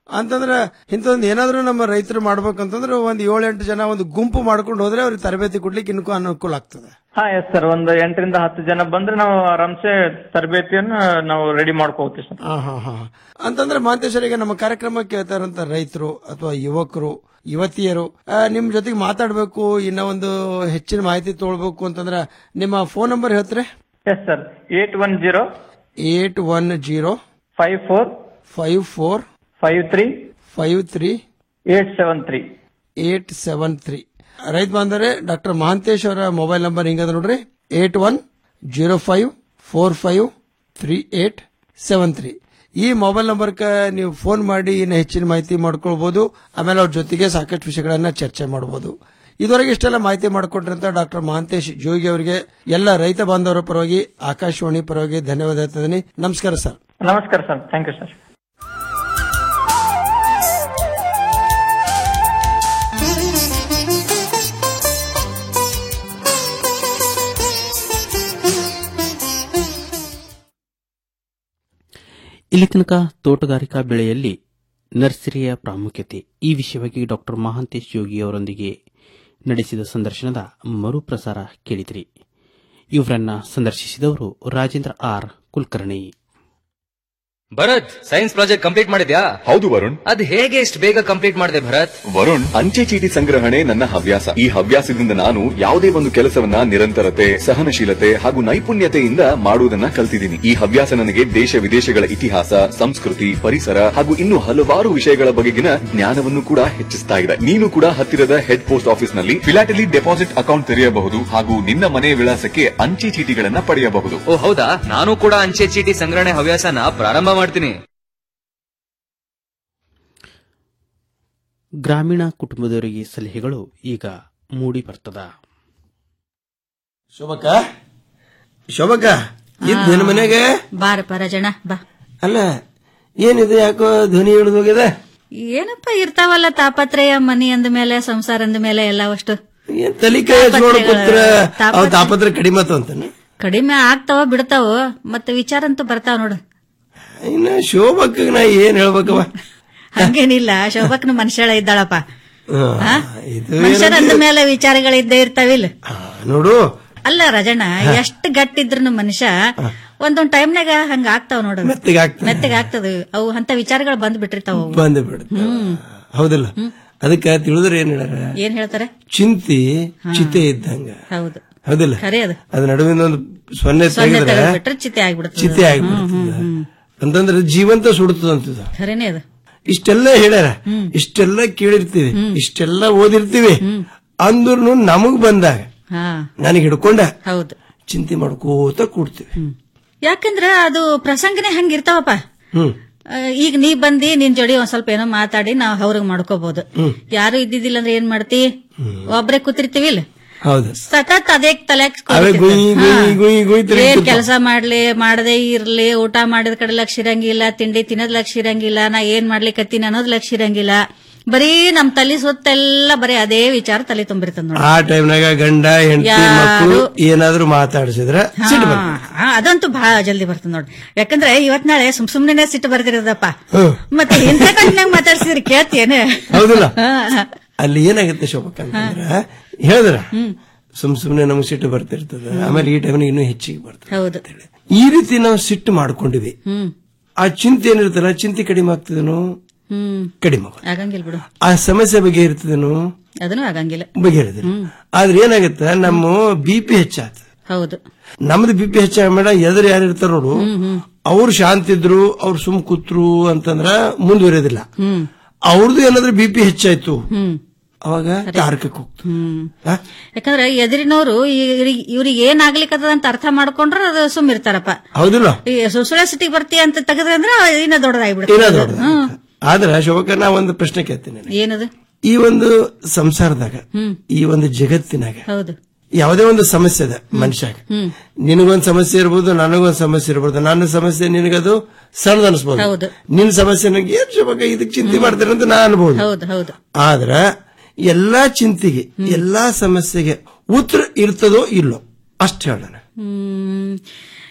ಅಂತಂದ್ರೆ ಇಂಥೊಂದು ಏನಾದ್ರೂ ನಮ್ಮ ರೈತರು ಮಾಡ್ಬೇಕಂತಂದ್ರೆ ಒಂದ್ ಏಳು ಎಂಟು ಜನ ಒಂದು ಗುಂಪು ಮಾಡ್ಕೊಂಡು ಹೋದ್ರೆ ಅವ್ರಿಗೆ ತರಬೇತಿ ಕೊಡ್ಲಿಕ್ಕೆ ಇನ್ನೂ ಅನುಕೂಲ ಆಗ್ತದೆ ಹಾ ಎಸ್ ಸರ್ ಒಂದು ಎಂಟರಿಂದ ಹತ್ತು ಜನ ಬಂದ್ರೆ ನಾವು ಆರಾಮ್ಸೆ ತರಬೇತಿಯನ್ನ ನಾವು ರೆಡಿ ಮಾಡ್ಕೋತೀವಿ ಸರ್ ಹಾ ಹಾ ಹಾ ಅಂತಂದ್ರೆ ಮಹಂತೇಶ್ವರಿಗೆ ನಮ್ಮ ಕಾರ್ಯಕ್ರಮ ಕೇಳ್ತಾ ಇರೋಂತ ರೈತರು ಅಥವಾ ಯುವಕರು ಯುವತಿಯರು ಆ, ನಿಮ್ ಜೊತೆಗೆ ಮಾತಾಡ್ಬೇಕು ಇನ್ನ ಒಂದು ಹೆಚ್ಚಿನ ಮಾಹಿತಿ ತೊಗೊಳ್ಬೇಕು ಅಂತಂದ್ರೆ ನಿಮ್ಮ ಫೋನ್ ನಂಬರ್ ಹೇಳ್ತಾರೆ yes sir eight one zero eight one zero five four five four five three five three eight seven three eight seven three ರೈತ ಬಾಂಧವರೇ ಡಾಕ್ಟರ್ ಮಹಾಂತೇಶ್ ಅವರ ಮೊಬೈಲ್ ನಂಬರ್ ಹಿಂಗದ ನೋಡ್ರಿ eight one zero five four five three eight seven three ಈ mobile ನಂಬರ್ಗೆ ನೀವು phone ಮಾಡಿ ಇನ್ನು ಹೆಚ್ಚಿನ ಮಾಹಿತಿ ಮಾಡ್ಕೊಳ್ಬಹುದು ಆಮೇಲೆ ಅವ್ರ ಜೊತೆಗೆ ಸಾಕಷ್ಟು ವಿಷಯಗಳನ್ನ ಚರ್ಚೆ ಮಾಡಬಹುದು ಇದುವರೆಗೆ ಇಷ್ಟೆಲ್ಲ ಮಾಹಿತಿ ಮಾಡಿಕೊಟ್ರಂತ ಡಾಕ್ಟರ್ ಮಹಾಂತೇಶ್ ಜೋಗಿ ಅವರಿಗೆ ಎಲ್ಲ ರೈತ ಬಾಂಧವರ ಪರವಾಗಿ ಆಕಾಶವಾಣಿ ಪರವಾಗಿ ಧನ್ಯವಾದ ಹೇಳ್ತಿದ್ದೀನಿ ನಮಸ್ಕಾರ ಸರ್ ನಮಸ್ಕಾರ ಸರ್ ಥ್ಯಾಂಕ್ ಯು ಸರ್ ಇಲ್ಲಿ ತನಕ ತೋಟಗಾರಿಕಾ ಬೆಳೆಯಲ್ಲಿ ನರ್ಸರಿಯ ಪ್ರಾಮುಖ್ಯತೆ ಈ ವಿಷಯವಾಗಿ ಡಾಕ್ಟರ್ ಮಹಾಂತೇಶ್ ಯೋಗಿ ಅವರೊಂದಿಗೆ ನಡೆಸಿದ ಸಂದರ್ಶನದ ಮರುಪ್ರಸಾರ ಕೇಳಿದ್ರಿ ಇವರನ್ನ ಸಂದರ್ಶಿಸಿದವರು Rajendra R Kulkarni Bharat science project complete ಮಾಡಿದ್ಯಾ ಹೌದು ವರುಣ್ ಅದ್ ಹೇಗೆ ಇಷ್ಟು ಬೇಗ ಕಂಪ್ಲೀಟ್ ಮಾಡಿದೆ ಭರತ್ ವರುಣ್ ಅಂಚೆ ಚೀಟಿ ಸಂಗ್ರಹಣೆ ನನ್ನ ಹವ್ಯಾಸ ಈ ಹವ್ಯಾಸದಿಂದ ನಾನು ಯಾವುದೇ ಒಂದು ಕೆಲಸವನ್ನ ನಿರಂತರತೆ ಸಹನಶೀಲತೆ ಹಾಗೂ ನೈಪುಣ್ಯತೆಯಿಂದ ಮಾಡುವುದನ್ನ ಕಲ್ತಿದ್ದೀನಿ ಈ ಹವ್ಯಾಸ ನನಗೆ ದೇಶ ವಿದೇಶಗಳ ಇತಿಹಾಸ ಸಂಸ್ಕೃತಿ ಪರಿಸರ ಹಾಗೂ ಇನ್ನು ಹಲವಾರು ವಿಷಯಗಳ ಬಗೆಗಿನ ಜ್ಞಾನವನ್ನು ಕೂಡ ಹೆಚ್ಚಿಸ್ತಾ ಇದೆ ನೀನು ಕೂಡ ಹತ್ತಿರದ ಹೆಡ್ ಪೋಸ್ಟ್ ಆಫೀಸ್ ನಲ್ಲಿ ಫಿಲಾಟಲಿ ಡೆಪಾಸಿಟ್ ಅಕೌಂಟ್ ತೆರೆಯಬಹುದು ಹಾಗೂ ನಿನ್ನ ಮನೆಯ ವಿಳಾಸಕ್ಕೆ ಅಂಚೆ ಚೀಟಿಗಳನ್ನ ಪಡೆಯಬಹುದು ಓ ಹೌದಾ ನಾನು ಕೂಡ ಅಂಚೆ ಚೀಟಿ ಸಂಗ್ರಹಣೆ ಹವ್ಯಾಸನ ಪ್ರಾರಂಭ ಮಾಡ್ತೀನಿ ಗ್ರಾಮೀಣ ಕುಟುಂಬದವರಿಗೆ ಸಲಹೆಗಳು ಈಗ ಮೂಡಿ ಬರ್ತದ ಶೋಭಕ್ಕ ಶೋಭಕ್ಕ ಇದ್ ನಿನ್ನ ಮನೆಗೆ ಬಾರಪ್ಪ ರಜಣ ಬಾ ಅಲ್ಲ ಏನಿದೆ ಯಾಕೋ ಧ್ವನಿ ಹಿಡಿದು ಹೋಗಿದೆ ಏನಪ್ಪ ಇರ್ತಾವಲ್ಲ ತಾಪತ್ರಯ ಮನಿ ಅಂದ ಮೇಲೆ ಸಂಸಾರ ಅಂದ ಮೇಲೆ ಎಲ್ಲವಷ್ಟು ಏನ್ ತಲಿ ಕೈ ಹಚ್ಕೊಂಡು ಕೂತ್ರ ತಾಪತ್ರಯ- ಅವ್ ತಾಪತ್ರ ಕಡಿಮೆ ಆತು ಅಂತಾನೆ ಕಡಿಮೆ ಆಗ್ತಾವ ಬಿಡ್ತಾವ ಮತ್ತೆ ವಿಚಾರ ಅಂತೂ ಬರ್ತಾವ ನೋಡು ಇನ್ನ ಶೋಭಕ್ಕ ನಾ ಏನ್ ಹೇಳ್ಬೇಕವ ಹಂಗೇನಿಲ್ಲ ಶೋಭಕ್ನ ಮನುಷ್ಯಳ ಇದ್ದಾಳಪ್ಪ ಹಾ, ಇದು ಮನುಷ್ಯರ ಅಂದ ಏನಂದ್ರೆ- ಮೇಲೆ ವಿಚಾರಗಳಿದ್ದೇ ಇರ್ತಾವಿಲ್ಲ ನೋಡು ಅಲ್ಲ ರಜಣ್ಣ ಎಷ್ಟ್ ಗಟ್ಟಿದ್ರು ಮನುಷ್ಯ ಒಂದೊಂದ್ ಟೈಮ್ನಾಗ ಹಂಗ ಆಗ್ತಾವ ನೋಡು ಮೆತ್ತಗೆ ಆಗ್ತದೆ. ಮೆತ್ತಗೆ ಆಗ್ತದ ಅವು ಅಂತ ವಿಚಾರಗಳು ಬಂದ್ ಬಿಟ್ಟಿರ್ತಾವ ಅವು. ಬಂದು ಬಿಡುತ್ತೆ ಹ್ಮ್ ಹೌದಿಲ್ಲ ಅದಕ್ಕೆ ತಿಳಿದ್ರೆ ಏನ್ ಹೇಳ್ಯಾರ ಏನ್ ಹೇಳ್ತಾರೆ ಚಿಂತಿ ಚಿತೆ ಇದ್ದಂಗ ಹೌದು ಹೌದಿಲ್ಲ ಖರೆ ಅದು ಅದ್ ನಡುವಿನ ಒಂದು ಸೊನ್ನೆ ಸೊನ್ನೆ ತೆಗೆದ್ರೆ ತೆಗೆದ್ಬಿಟ್ರೆ ಚಿತೆ ಆಗ್ಬಿಡ್ತದೆ ಚಿತೆ ಆಗ್ಬಿಡ್ತದ ಅಂತಂದ್ರೆ ಜೀವಂತ ಸುಡುತ್ತದ ಅಂತದ ಖರೇನೆ ಅದು ಇಷ್ಟೆಲ್ಲ ಹೇಳ್ಯಾರ ಇಷ್ಟೆಲ್ಲ ಕೇಳಿರ್ತೀವಿ ಇಷ್ಟೆಲ್ಲ ಓದಿರ್ತೀವಿ ಅಂದ್ರೂ ನಮಗ್ ಬಂದಾಗ ಹಾ ನನಗೆ ಹಿಡ್ಕೊಂಡ ಹೌದು ಚಿಂತೆ ಮಾಡ್ಕೋತ ಕೂಡ್ತೀವಿ ಯಾಕಂದ್ರ ಅದು ಪ್ರಸಂಗನೇ ಹಂಗಿರ್ತಾವಪ್ಪ ಹ್ಮ್ ಆ, ಈಗ ನೀ ಬಂದಿ ನಿನ್ ಜೋಡಿ ಒಂದ್ ಸ್ವಲ್ಪ ಏನೋ ಮಾತಾಡಿ ನಾವ್ ಅವ್ರಿಗೆ ಮಾಡ್ಕೋಬಹುದು ಯಾರು ಇದ್ದಿದ್ದಿಲ್ಲ ಅಂದ್ರೆ ಏನ್ ಮಾಡ್ತಿ ಒಬ್ರೇ ಕೂತಿರ್ತೀವಿ ಇಲ್ಲ ಹೌದು ಸತತ್ ಅದೇ ತಲೆ ಅವೇ ಗುಯ್ ಗುಯ್ ಗುಯ್ ಗುಯ್ ಏನ್ ತಿರುಗ್ತಿರ್ತಾವ. ಕೆಲಸ ಮಾಡ್ಲಿ ಮಾಡದೇ ಇರ್ಲಿ ಊಟ ಮಾಡಿದ ಕಡೆ ಲಕ್ಷ ಇರಂಗಿಲ್ಲ ತಿಂಡಿ ತಿನ್ನೋದ್ ಲಕ್ಷ ಇರಂಗಿಲ್ಲ ನಾ ಏನ್ ಮಾಡ್ಲಿಕತ್ತೀನಿ ಅನ್ನೋದ್ ಲಕ್ಷ ಇರಂಗಿಲ್ಲ ಬರೀ ನಮ್ ತಲೆ ಸುತ್ತೆಲ್ಲ ಬರೀ ಅದೇ ವಿಚಾರ ತಲೆ ತುಂಬಿರ್ತದ ನೋಡಿ ಆ ಟೈಮ್ನಾಗ ಗಂಡ ಹೆಂಡತಿ ಯಾರು- ಮಕ್ಕಳು ಏನಾದ್ರೂ ಮಾತಾಡಿಸಿದ್ರೆ ಸಿಟ್ಟು ಬರ್ತದೆ. ಹಾ, ಅದಂತೂ ಬಹಳ ಜಲ್ದಿ ಬರ್ತದ ನೋಡಿ ಯಾಕಂದ್ರೆ ಇವತ್ ನಾಳೆ ಸುಮ್ ಸುಮ್ನೆ ಸಿಟ್ಟು ಬರ್ದಿರೋದಪ್ಪ ಹ್ಮ್. ಮತ್ತೆ ಇಂಥ ಕಂಟ್ನಾಗ ಮಾತಾಡ್ಸಿದ್ರೆ ಕೇಳ್ತೇನೆ ಹೌದಿಲ್ಲ ಅಲ್ಲಿ ಏನಾಗುತ್ತೆ ಶೋಭಕ್ಕ ಅಂತಂದ್ರ ಹೇಳಿದ್ರ ಸುಮ್ ಸುಮ್ನೆ ನಮ್ಗೆ ಸಿಟ್ಟು ಬರ್ತಿರ್ತದ ಆಮೇಲೆ ಈ ಟೈಮ್ನಾಗ ಇನ್ನೂ ಹೆಚ್ಚಿಗೆ ಬರ್ತದೆ ಹೌದು ಈ ರೀತಿ ನಾವು ಸಿಟ್ಟು ಮಾಡ್ಕೊಂಡಿವಿ ಹ್ಮ್ ಆ ಚಿಂತೆ ಏನಿರ್ತಲ್ಲ ಚಿಂತೆ ಕಡಿಮೆ ಆಗ್ತದೇನೋ ಹ್ಮ್ ಕಡಿಮೆ ಆಗುತ್ತೆ. ಆಗಂಗಿಲ್ಲ ಬಿಡು ಆ ಸಮಸ್ಯೆ ಬಗ್ಗೆ ಇರ್ತದೇನೋ ಅದನ್ನು ಆಗಂಗಿಲ್ಲ ಬಗೆಹರಿದಿಲ್ಲ ಆದ್ರೆ ಏನಾಗುತ್ತೆ ನಮ್ಮ ಬಿ ಪಿ ಹೆಚ್ಚಾಗ್ತದೆ ಹೌದು ನಮ್ದು ಬಿ ಪಿ ಹೆಚ್ಚಾಗ ಮೇಡ ಎದುರು ಯಾರು ಇರ್ತಾರ ನೋಡು ಅವ್ರು ಶಾಂತ ಇದ್ರು ಅವ್ರು ಸುಮ್ ಕೂತ್ರು ಅಂತಂದ್ರ ಮುಂದುವರಿಯೋದಿಲ್ಲ ಹ್ಮ್ ಅವ್ರದ್ದು ಏನಾದ್ರೂ ಬಿ ಪಿ ಹೆಚ್ಚಾಯ್ತು ಹ್ಮ್ ಅವಾಗ ತಾರಕಕ್ಕೆ ಹೋಗ್ತದೆ ಹ್ಮ್ ಆ? ಯಾಕಂದ್ರೆ ಎದುರಿನವರು ಇವ್ರಿಗೆ ಏನ್ ಆಗ್ಲಿಕ್ಕದ ಅಂತ ಅರ್ಥ ಮಾಡ್ಕೊಂಡ್ರ ಅದು ಸುಮ್ ಇರ್ತಾರಪ್ಪ ಹೌದಿಲ್ಲ ಈ ಸುಸುಳ ಸಿಟಿಗೆ ಬರ್ತೀಯ ಅಂತ ತೆಗೆದ್ರೆ ಅಂದ್ರೆ ಇನ್ನ ಏನೋ ದೊಡ್ಡದಾಗ್ಬಿಡುತ್ತೆ ದೊಡ್ಡದು ಹ್ಮ್ ಆದ್ರೆ ಶೋಭಕ್ಕ ನಾ ಒಂದು ಪ್ರಶ್ನೆ ಕೇಳ್ತೀನಿ ನಿನಗೆ. ಏನದು ಈ ಒಂದು ಸಂಸಾರದಾಗ ಹ್ಮ್ ಈ ಒಂದು ಜಗತ್ತಿನಾಗ ಹೌದು ಯಾವುದೇ ಒಂದು ಸಮಸ್ಯೆ ಇದೆ ಮನುಷ್ಯಾಗ ಹ್ಮ್ ನಿನಗೊಂದ್ ಸಮಸ್ಯೆ ಇರ್ಬೋದು ನನಗೊಂದ್ ಸಮಸ್ಯೆ ಇರ್ಬೋದು ನನ್ನ ಸಮಸ್ಯೆ ನಿನಗದು ಸಣ್ಣದ ಅನ್ಸ್ಬೋದು ಹೌದು. ನಿನ್ ಸಮಸ್ಯೆ ನನಗೆ ಏನ್ ಶೋಭಕ್ಕ ಇದಕ್ ಚಿಂತೆ ಮಾಡ್ತಾರೆ ಅಂತ ನಾ ಅನ್ಬೋದು ಹೌದು ಹೌದು ಆದ್ರ ಎಲ್ಲಾ ಚಿಂತೆಗೆ ಎಲ್ಲಾ ಸಮಸ್ಯೆಗೆ ಉತ್ತರ ಇರ್ತದೋ ಇಲ್ಲೋ ಅಷ್ಟು ಹೇಳೋಣ ಹ್ಮ್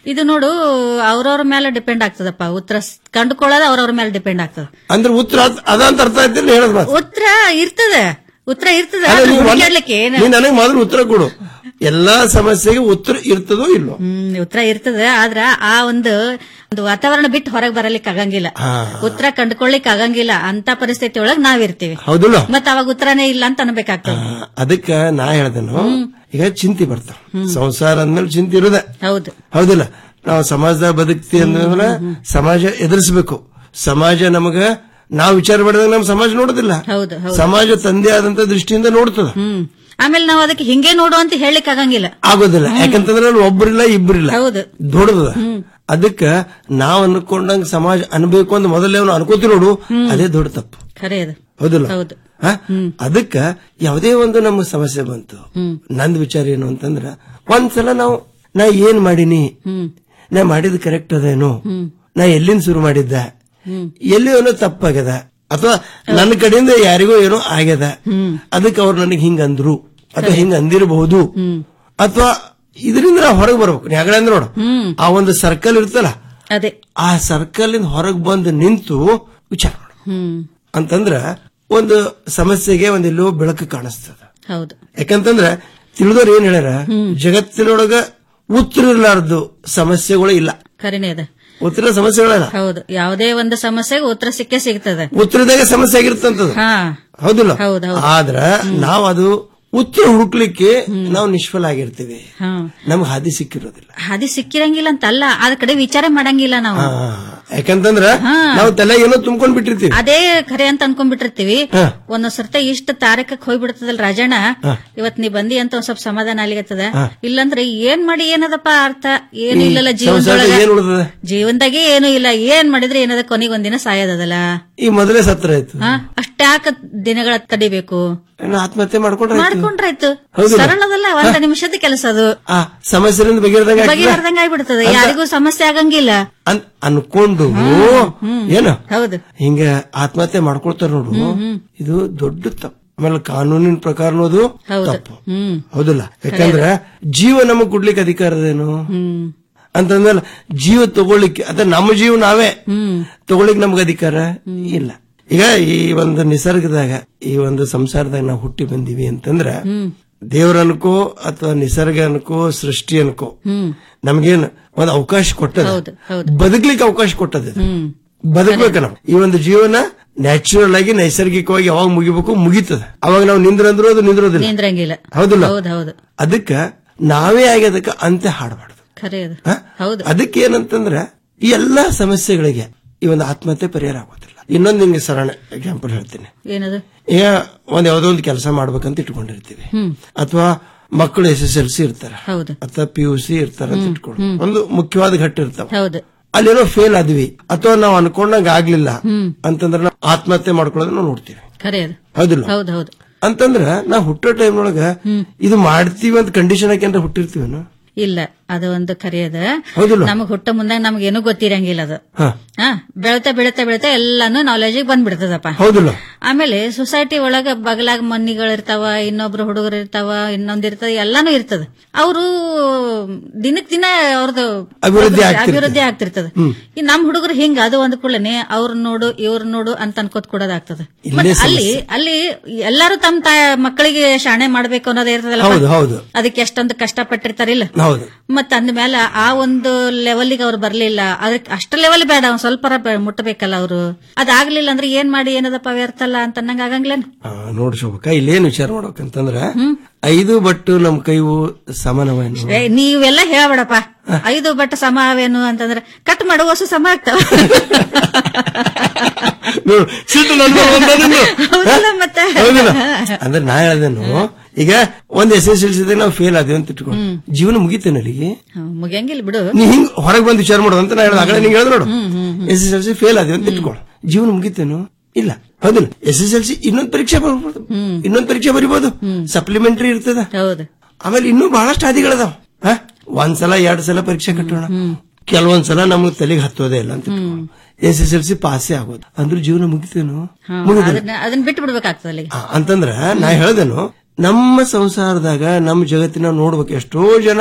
ಇದು ನೋಡು ಅವ್ರವ್ರ ಮೇಲೆ ಡಿಪೆಂಡ್ ಆಗ್ತದಪ್ಪ ಉತ್ತರ ಸ್- ಕಂಡುಕೊಳ್ಳೋದು ಅವ್ರವ್ರ ಮೇಲೆ ಡಿಪೆಂಡ್ ಆಗ್ತದ ಅಂದ್ರೆ ಉತ್ತರ ಅದ್- ಅದಂತ ಅರ್ಥ ಆಯ್ತಿಲ್ಲ ಹೇಳದ್ ಮಾತು ಉತ್ತರ ಇರ್ತದೆ ಉತ್ತರ ಇರ್ತದೆ ಅಲ್ಲ, ಅದು ನೀವ್ ಒಂದ್- ಹುಡುಕ್ಯಾಡ್ಲಿಕ್ಕೆ ಏನು ನೀನ್ ನನಗೆ ಮೊದಲು ಉತ್ತರ ಕೊಡು ಎಲ್ಲಾ ಸಮಸ್ಯೆಗೆ ಉತ್ತರ ಇರ್ತದೋ ಇಲ್ಲೋ ಹ್ಮ್ ಉತ್ತರ ಇರ್ತದೆ ಆದ್ರ ಆ ಒಂದು ಒಂದು ವಾತಾವರಣ ಬಿಟ್ಟು ಹೊರಗೆ ಬರಲಿಕ್ಕೆ ಆಗಂಗಿಲ್ಲ ಹಾ. ಉತ್ತರ ಕಂಡುಕೊಳ್ಳಿಕ್ ಆಗಂಗಿಲ್ಲ ಅಂತ ಪರಿಸ್ಥಿತಿ ಒಳಗ್ ನಾವಿರ್ತೀವಿ ಹೌದಿಲ್ಲ ಮತ್ತ ಅವಾಗ ಉತ್ತರನೇ ಇಲ್ಲ ಅಂತ ಅನ್ಬೇಕಾಗ್ತದೆ ಅದಕ್ಕ ನಾ ಹೇಳ್ದೇನು ಈಗ ಚಿಂತೆ ಬರ್ತಾವ ಸಂಸಾರ ಅಂದ್ಮೇಲೆ ಚಿಂತೆ ಇರುದ ಹೌದು ಹೌದಿಲ್ಲ ನಾವು ಸಮಾಜದಾಗ ಬದುಕ್ತಿ ಅಂದ್ಮೇಲೆ ಸಮಾಜ ಎದುರಿಸಬೇಕು ಸಮಾಜ ನಮಗ ನಾವು ವಿಚಾರ ಮಾಡಿದಾಗ ನಮ್ ಸಮಾಜ ನೋಡುದಿಲ್ಲ ಹೌದು ಹೌದು ಸಮಾಜ ತಂದೆ ಆದಂತ ದೃಷ್ಟಿಯಿಂದ ನೋಡ್ತದ ಹ್ಮ್ ಆಮೇಲೆ ನಾವು ಅದಕ್ಕೆ ಹಿಂಗೆ ನೋಡು ಅಂತ ಹೇಳಲಿಕ್ಕೆ ಆಗಂಗಿಲ್ಲ ಆಗೋದಿಲ್ಲ ಯಾಕಂತಂದ್ರೆ ಅಲ್ಲಿ ಒಬ್ಬರಿಲ್ಲ ಇಬ್ಬರಿಲ್ಲ ಹೌದು ದೊಡ್ಡದ ಅದಕ್ಕ ನಾವ್ ಅನ್ಕೊಂಡಂಗ ಸಮಾಜ ಅನ್ಬೇಕು ಅಂತ ಮೊದಲೇ ಅವ್ನು ಅನ್ಕೋತಿ ನೋಡು ಅದೇ ದೊಡ್ಡ ತಪ್ಪು ಖರೆ ಅದು ಹೌದಿಲ್ಲ ಹೌದು ಹ? ಅದಕ್ಕ ಯಾವುದೇ ಒಂದು ನಮ್ಗೆ ಸಮಸ್ಯೆ ಬಂತು ನಂದ್ ವಿಚಾರ ಏನು ಅಂತಂದ್ರ ಒಂದ್ಸಲ ನಾವು ನಾ ಏನ್ ಮಾಡೀನಿ ನಾ ಮಾಡಿದ್ ಕರೆಕ್ಟ್ ಅದೇನು ನಾ ಎಲ್ಲಿಂದ ಶುರು ಮಾಡಿದ್ದ ಎಲ್ಲಿ ಏನೋ ತಪ್ಪಾಗ್ಯದ ಅಥವಾ ನನ್ನ ಕಡೆಯಿಂದ ಯಾರಿಗೋ ಏನೋ ಆಗ್ಯದ ಅದಕ್ಕೆ ಅವ್ರು ನನಗೆ ಹಿಂಗ ಅಂದ್ರು ಅಥವಾ ಹಿಂಗ ಅಂದಿರಬಹುದು ಅಥವಾ ಇದರಿಂದ ನಾವು ಹೊರಗೆ ಬರ್ಬೇಕು ನೀ ಆಗಲೇ ಅಂದ್ರ ನೋಡು ಆ ಒಂದು ಸರ್ಕಲ್ ಇರ್ತಲ್ಲ ಅದೇ ಆ ಸರ್ಕಲ್ ಇಂದ ಹೊರಗೆ ಬಂದು ನಿಂತು ವಿಚಾರ ಮಾಡು ಹ್ಮ್ ಅಂತಂದ್ರ ಒಂದು ಸಮಸ್ಯೆಗೆ ಒಂದ್ ಎಲ್ಲೋ ಬೆಳಕು ಕಾಣಿಸ್ತದ ಹೌದು ಯಾಕಂತಂದ್ರ ತಿಳಿದವ್ರು ಏನ್ ಹೇಳ್ಯಾರ ಜಗತ್ತಿನೊಳಗ ಉತ್ತರ ಇರ್ಲಾರ್ದು ಸಮಸ್ಯೆಗಳು ಇಲ್ಲ ಖರೇನೆ ಅದ ಉತ್ತರ ಸಮಸ್ಯೆಗಳಲ್ಲ ಹೌದು ಯಾವುದೇ ಒಂದು ಸಮಸ್ಯೆಗೆ ಉತ್ತರ ಸಿಕ್ಕೇ ಸಿಗ್ತದೆ ಉತ್ತರದಾಗ ಸಮಸ್ಯೆ ಆಗಿರ್ತಂತದ ಹಾ ಹೌದಿಲ್ಲ ಹೌದು, ಹೌದು. ಆದ್ರ ನಾವು ಅದು ಉತ್ತರ ಹುಡುಕ್ಲಿಕ್ಕೆ ನಾವು ನಿಷ್ಫಲ ಆಗಿರ್ತೀವಿ ಹಾ ನಮ್ಗೆ ಹಾದಿ ಸಿಕ್ಕಿರೋದಿಲ್ಲ ಹಾದಿ ಸಿಕ್ಕಿರಂಗಿಲ್ಲ ಅಂತ ಅಲ್ಲ ಅದ ಕಡೆ ವಿಚಾರ ಮಾಡಂಗಿಲ್ಲ ನಾವು ಯಾಕಂತಂದ್ರ ನಾವು ತಲೆ ಏನೋ ತುಂಬ್ಕೊಂಡ್ ಬಿಟ್ಟಿರ್ತೀವಿ ಅದೇ ಖರೆ ಅಂತ ಅನ್ಕೊಂಡ್ಬಿಟ್ಟಿರ್ತೀವಿ ಹಾ. ಒಂದೊಂದ್ ಸರ್ತ ಇಷ್ಟ ತಾರಕಕ್ಕೆ ಹೋಗ್ಬಿಡ್ತದಲ್ಲ ರಾಜಣ್ಣ ಇವತ್ ನೀ ಬಂದಿ ಅಂತ ಒಂದ್ ಸ್ವಲ್ಪ ಸಮಾಧಾನ ಆಗ್ಲಿಕತ್ತದ ಇಲ್ಲಂದ್ರೆ ಏನ್ ಮಾಡಿ ಏನದಪ್ಪ ಅರ್ಥ ಏನು ಈ ಇಲ್ಲಲ್ಲ ಸಂಸಾರದಾಗ ಜೀವನದೊಳಗ ಏನ್ ಉಳ್ದದ ಜೀವನದಾಗೆ ಏನು ಇಲ್ಲ ಏನ್ ಮಾಡಿದ್ರೆ ಏನದ ಕೊನೆಗೊಂದಿನ ಸಾಯೋದಲ್ಲ ಈ ಮೊದಲೇ ಸತ್ರ ಆಯ್ತು ಹಾ ಅಷ್ಟ್ಯಾಕ ದಿನಗಳ ತಡಿಬೇಕು ಏನೋ ಆತ್ಮಹತ್ಯೆ ಮಾಡ್ಕೊಂಡ್ರೆ ಆಯ್ತು. ಮಾಡ್ಕೊಂಡ್ರಾಯ್ತು ಹೌದಲ್ಲ? ಸರಳದಲ್ಲ ಒಂದ್ ನಿಮಿಷದ ಕೆಲಸ ಅದು ಆ ಸಮಸ್ಯೆಯಿಂದ ಬಗೆಹರಿದಂಗ ಬಗೆಹರ್ದಂಗ ಆಗ್ಬಿಡ್ತದೆ ಯಾರಿಗೂ ಸಮಸ್ಯೆ ಆಗಂಗಿಲ್ಲ ಅನ್ಕೊಂಡು ಏನು ಹೌದು ಹಿಂಗ ಆತ್ಮಹತ್ಯೆ ಮಾಡ್ಕೊಳ್ತಾರ ನೋಡು ಇದು ದೊಡ್ಡ ತಪ್ಪು ಆಮೇಲೆ ಕಾನೂನಿನ ಪ್ರಕಾರ ಅನ್ನೋದು ಹೌದು ತಪ್ಪು ಹ್ಮ್ ಹೌದಲ್ಲ ಯಾಕಂದ್ರೆ ಜೀವ ನಮಗ್ ಕೊಡ್ಲಿಕ್ಕೆ ಅಧಿಕಾರದೇನು ಹ್ಮ್ ಅಂತಂದ್ಮೇಲೆ ಜೀವ ತಗೊಳ್ಳಿಕ್ಕೆ ಅದ ನಮ್ಮ ಜೀವ ನಾವೇ ತಗೊಳ್ಳಿಕ್ ನಮ್ಗೆ ಅಧಿಕಾರ ಇಲ್ಲ ಈಗ ಈ ಒಂದು ನಿಸರ್ಗದಾಗ ಈ ಒಂದು ಸಂಸಾರದಾಗ ನಾವು ಹುಟ್ಟಿ ಬಂದೀವಿ ಅಂತಂದ್ರ ದೇವ್ರ ಅನ್ಕೋ ಅಥವಾ ನಿಸರ್ಗ ಅನ್ಕೋ ಸೃಷ್ಟಿ ಅನ್ಕೋ ಹ್ಮ್ ನಮ್ಗೇನ್ ಒಂದು ಅವಕಾಶ ಕೊಟ್ಟದ ಹೌದು ಹೌದು ಬದುಕ್ಲಿಕ್ಕೆ ಅವಕಾಶ ಕೊಟ್ಟದ ಇದು. ಹ್ಮ್ ಬದುಕ್ಬೇಕ ನಾವು ಈ ಒಂದು ಜೀವನ ನ್ಯಾಚುರಲ್ ಆಗಿ ನೈಸರ್ಗಿಕವಾಗಿ ಯಾವಾಗ ಮುಗಿಬೇಕು ಮುಗಿತದ ಅವಾಗ ನಾವು ನಿಂದ್ರಂದ್ರೂ ಅದು ನಿಂದ್ರೋದಿಲ್ಲ ನಿಂದ್ರಂಗಿಲ್ಲ ಹೌದಿಲ್ಲ ಹೌದು ಹೌದು ಅದಕ್ಕ ನಾವೇ ಆಗಿ ಅದಕ್ಕೆ ಅಂತ್ಯ ಹಾಡಬಾರ್ದು ಖರೆ ಅದು ಹ? ಹೌದು ಅದಕ್ಕೆ ಏನಂತಂದ್ರೆ ಈ ಎಲ್ಲಾ ಸಮಸ್ಯೆಗಳಿಗೆ ಈ ಒಂದು ಆತ್ಮಹತ್ಯೆ ಪರಿಹಾರ ಆಗೋದಿಲ್ಲ ಇನ್ನೊಂದು ನಿಮ್ಗೆ ಸರಳ ಎಕ್ಸಾಂಪಲ್ ಹೇಳ್ತೀನಿ ಏನದು ಈಗ ಒಂದ್ ಯಾವ್ದೋ ಒಂದು ಕೆಲಸ ಮಾಡ್ಬೇಕಂತ ಇಟ್ಕೊಂಡಿರ್ತೀವಿ ಹ್ಮ್ ಅಥವಾ ಮಕ್ಕಳು ಎಸ್ ಎಸ್ ಎಲ್ ಸಿ ಇರ್ತಾರೆ ಹೌದು ಅಥವಾ ಪಿ ಯು ಸಿ ಇರ್ತಾರ ಅಂತ ಇಟ್ಕೊಂಡು ಒಂದು ಮುಖ್ಯವಾದ ಘಟ್ಟ ಇರ್ತಾವ ಹೌದು ಅಲ್ಲೇನೋ ಫೇಲ್ ಆದ್ವಿ ಅಥವಾ ನಾವು ಅನ್ಕೊಂಡಂಗ ಆಗ್ಲಿಲ್ಲ ಹ್ಮ್ ಅಂತಂದ್ರೆ ನಾವು ಆತ್ಮಹತ್ಯೆ ಮಾಡ್ಕೊಳ್ಳೋದನ್ನ ನಾವು ನೋಡ್ತೀವಿ ಖರೆ ಅದು ಹೌದಿಲ್ಲ ಹೌದು ಹೌದು ಅಂತಂದ್ರ ನಾವು ಹುಟ್ಟೋ ಟೈಮ್ ಒಳಗ ಇದು ಮಾಡ್ತೀವಿ ಅಂತ ಕಂಡೀಷನ್ ಹಾಕ್ಯಂದ್ರೆ ಹುಟ್ಟಿರ್ತೀವಿ ಇಲ್ಲ ಅದು ಒಂದು ಖರೆ ಅದ ಹೌದಿಲ್ಲ? ನಮಗ್ ಹುಟ್ಟ ಮುಂದಾಗ ನಮ್ಗೆ ಏನೂ ಗೊತ್ತಿರಂಗಿಲ್ಲ ಅದು ಹಾ ಹಾ ಬೆಳತಾ ಬೆಳತಾ ಬೆಳತಾ ಎಲ್ಲಾನು ನಾಲೆಜಿಗೆ ಬಂದ್ಬಿಡ್ತದಪ್ಪ ಹೌದಿಲ್ಲ ಆಮೇಲೆ ಸೊಸೈಟಿ ಒಳಗ ಬಗಲಾಗ ಮನ್ನಿಗಳಿರ್ತಾವ ಇನ್ನೊಬ್ರು ಹುಡುಗರು ಇರ್ತಾವ ಇನ್ನೊಂದ್ ಇರ್ತದ ಎಲ್ಲಾನು ಇರ್ತದ ಅವರು ದಿನಕ್ ದಿನ ಅವ್ರದ್ದು ಅಭಿವೃದ್ಧಿ ಆಗ್ತಿರ್ತದೆ. ಅಭಿವೃದ್ಧಿ ಆಗ್ತಿರ್ತದ ಈ ನಮ್ ಹುಡುಗರು ಹಿಂಗ ಅದು ಒಂದ್ ಕೂಡಲೇ ಅವ್ರ ನೋಡು ಇವ್ರ ನೋಡು ಅಂತ ಅನ್ಕೋತ್ ಕೊಡೋದಾಗ್ತದ ಇಲ್ಲೇ ಮತ್ತೆ ಸಮಸ್ಯೆ. ಅಲ್ಲಿ ಅಲ್ಲಿ ಎಲ್ಲಾರು ತಮ್ಮ ತಾಯ ಮಕ್ಕಳಿಗೆ ಶಾಣೆ ಮಾಡ್ಬೇಕು ಅನ್ನೋದೇ ಇರ್ತದಲ್ಲ ಹೌದು ಹೌದು ಅದಕ್ಕೆ ಎಷ್ಟೊಂದು ಕಷ್ಟಪಟ್ಟಿರ್ತಾರಿಲ್ಲ ಹೌದು ಮತ್ತ ಅಂದ್ಮೇಲೆ ಆ ಒಂದು ಲೆವೆಲ್ಗೆ ಅವ್ರು ಬರ್ಲಿಲ್ಲ ಅದಕ್ಕೆ ಅಷ್ಟು ಲೆವೆಲ್ ಬೇಡ ಒಂದ್ ಸ್ವಲ್ಪ ಮುಟ್ಟಬೇಕಲ್ಲ ಅವರು ಅದಾಗ್ಲಿಲ್ಲ ಅಂದ್ರೆ ಏನ್ ಮಾಡಿ ಏನದಪ್ಪ ವ್ಯರ್ಥ ಅಲ್ಲ ಅಂತ ಅನ್ನಂಗ ಆಗಂಗಿಲ್ಲೇನು ಆ, ನೋಡ್ ಶೋಭಕ್ಕ ಇಲ್ಲೇನ್ ವಿಚಾರ ಮಾಡ್ಬೇಕಂತಂದ್ರ ಐದು ಬಟ್ಟು ನಮ್ ಕೈವು ಸಮಾನವೇನು ಏ, ನೀವೆಲ್ಲ ಹೇಳ್ಬೇಡಪ್ಪ ಐದು ಬಟ್ಟ ಸಮ ಅವೇನು ಅಂತಂದ್ರೆ ಕಟ್ ಮಾಡುವ ವಸ್ತು ಸಮ ಆಗ್ತಾವ ನೋಡು, ಸಿಟ್ಟು ನನ್ ಮೇಲೆ ಬಂದದೇನು? ಹೌದಲ್ಲ ಮತ್ತೆ ಹೌದಿಲ್ಲ ಅಂದ್ರೆ ನಾ ಹೇಳ್ದೇನು ಈಗ ಒಂದ್ ಎಸ್ ಎಸ್ ಎಲ್ ಸಿ ನಾವು ಫೇಲ್ ಆದ್ವಿ ಅಂತ ಇಟ್ಕೊಂಡು ಜೀವನ ಮುಗಿತೇನೆ ಅಲ್ಲಿಗೆ ಹ್ಮ್, ಮುಗಿಯಂಗಿಲ್ಲ ಬಿಡು ನೀ ಹಿಂಗ್ ಹೊರಗೆ ಬಂದು ವಿಚಾರ ಮಾಡೋದು ಅಂತ ನಾ ಹೇಳ್ದೆ ಆಗಲೇ ನಿಂಗೆ ಹೇಳ್ದೆ ನೋಡು S S L C fail ಆದ್ವಿ ಅಂತ ಇಟ್ಕೊಳ್ಳು ಜೀವನ ಮುಗಿತೇನು ಇಲ್ಲ ಹೌದಿಲ್ಲ ಎಸ್ ಎಸ್ ಎಲ್ ಸಿ ಇನ್ನೊಂದ್ ಪರೀಕ್ಷೆ ಬರ್ಬೋದು ಇನ್ನೊಂದ್ ಪರೀಕ್ಷೆ ಬರಿಬೋದು ಸಪ್ಲಿಮೆಂಟರಿ ಇರ್ತದ ಹೌದು ಆಮೇಲೆ ಇನ್ನೂ ಬಹಳಷ್ಟು ಹಾದಿಗಳದಾವ ಹ? ಒಂದ್ಸಲ ಎರಡ್ ಸಲ ಪರೀಕ್ಷೆ ಕಟ್ಟೋಣ ಕೆಲವೊಂದ್ಸಲ ನಮ್ಗೆ ತಲೆಗೆ ಹತ್ತೋದೇ ಇಲ್ಲ ಅಂತ ಎಸ್ ಎಸ್ ಎಲ್ ಸಿ ಪಾಸೇ ಆಗೋದು ಅಂದ್ರೆ ಜೀವನ ಮುಗಿತೇನು ಹಾ, ಮುಗಿದಿಲ್ಲ ಅದನ್ನ ಅದನ್ನ ಬಿಟ್ಟು ಬಿಡ್ಬೇಕಾಗ್ತದ ಅಲ್ಲಿಗೆ ಆ, ಅಂತಂದ್ರ ನಾ ಹೇಳ್ದೇನು ನಮ್ಮ ಸಂಸಾರದಾಗ ನಮ್ಮ ಜಗತ್ತಿನ ನೋಡ್ಬೇಕು ಎಷ್ಟೋ ಜನ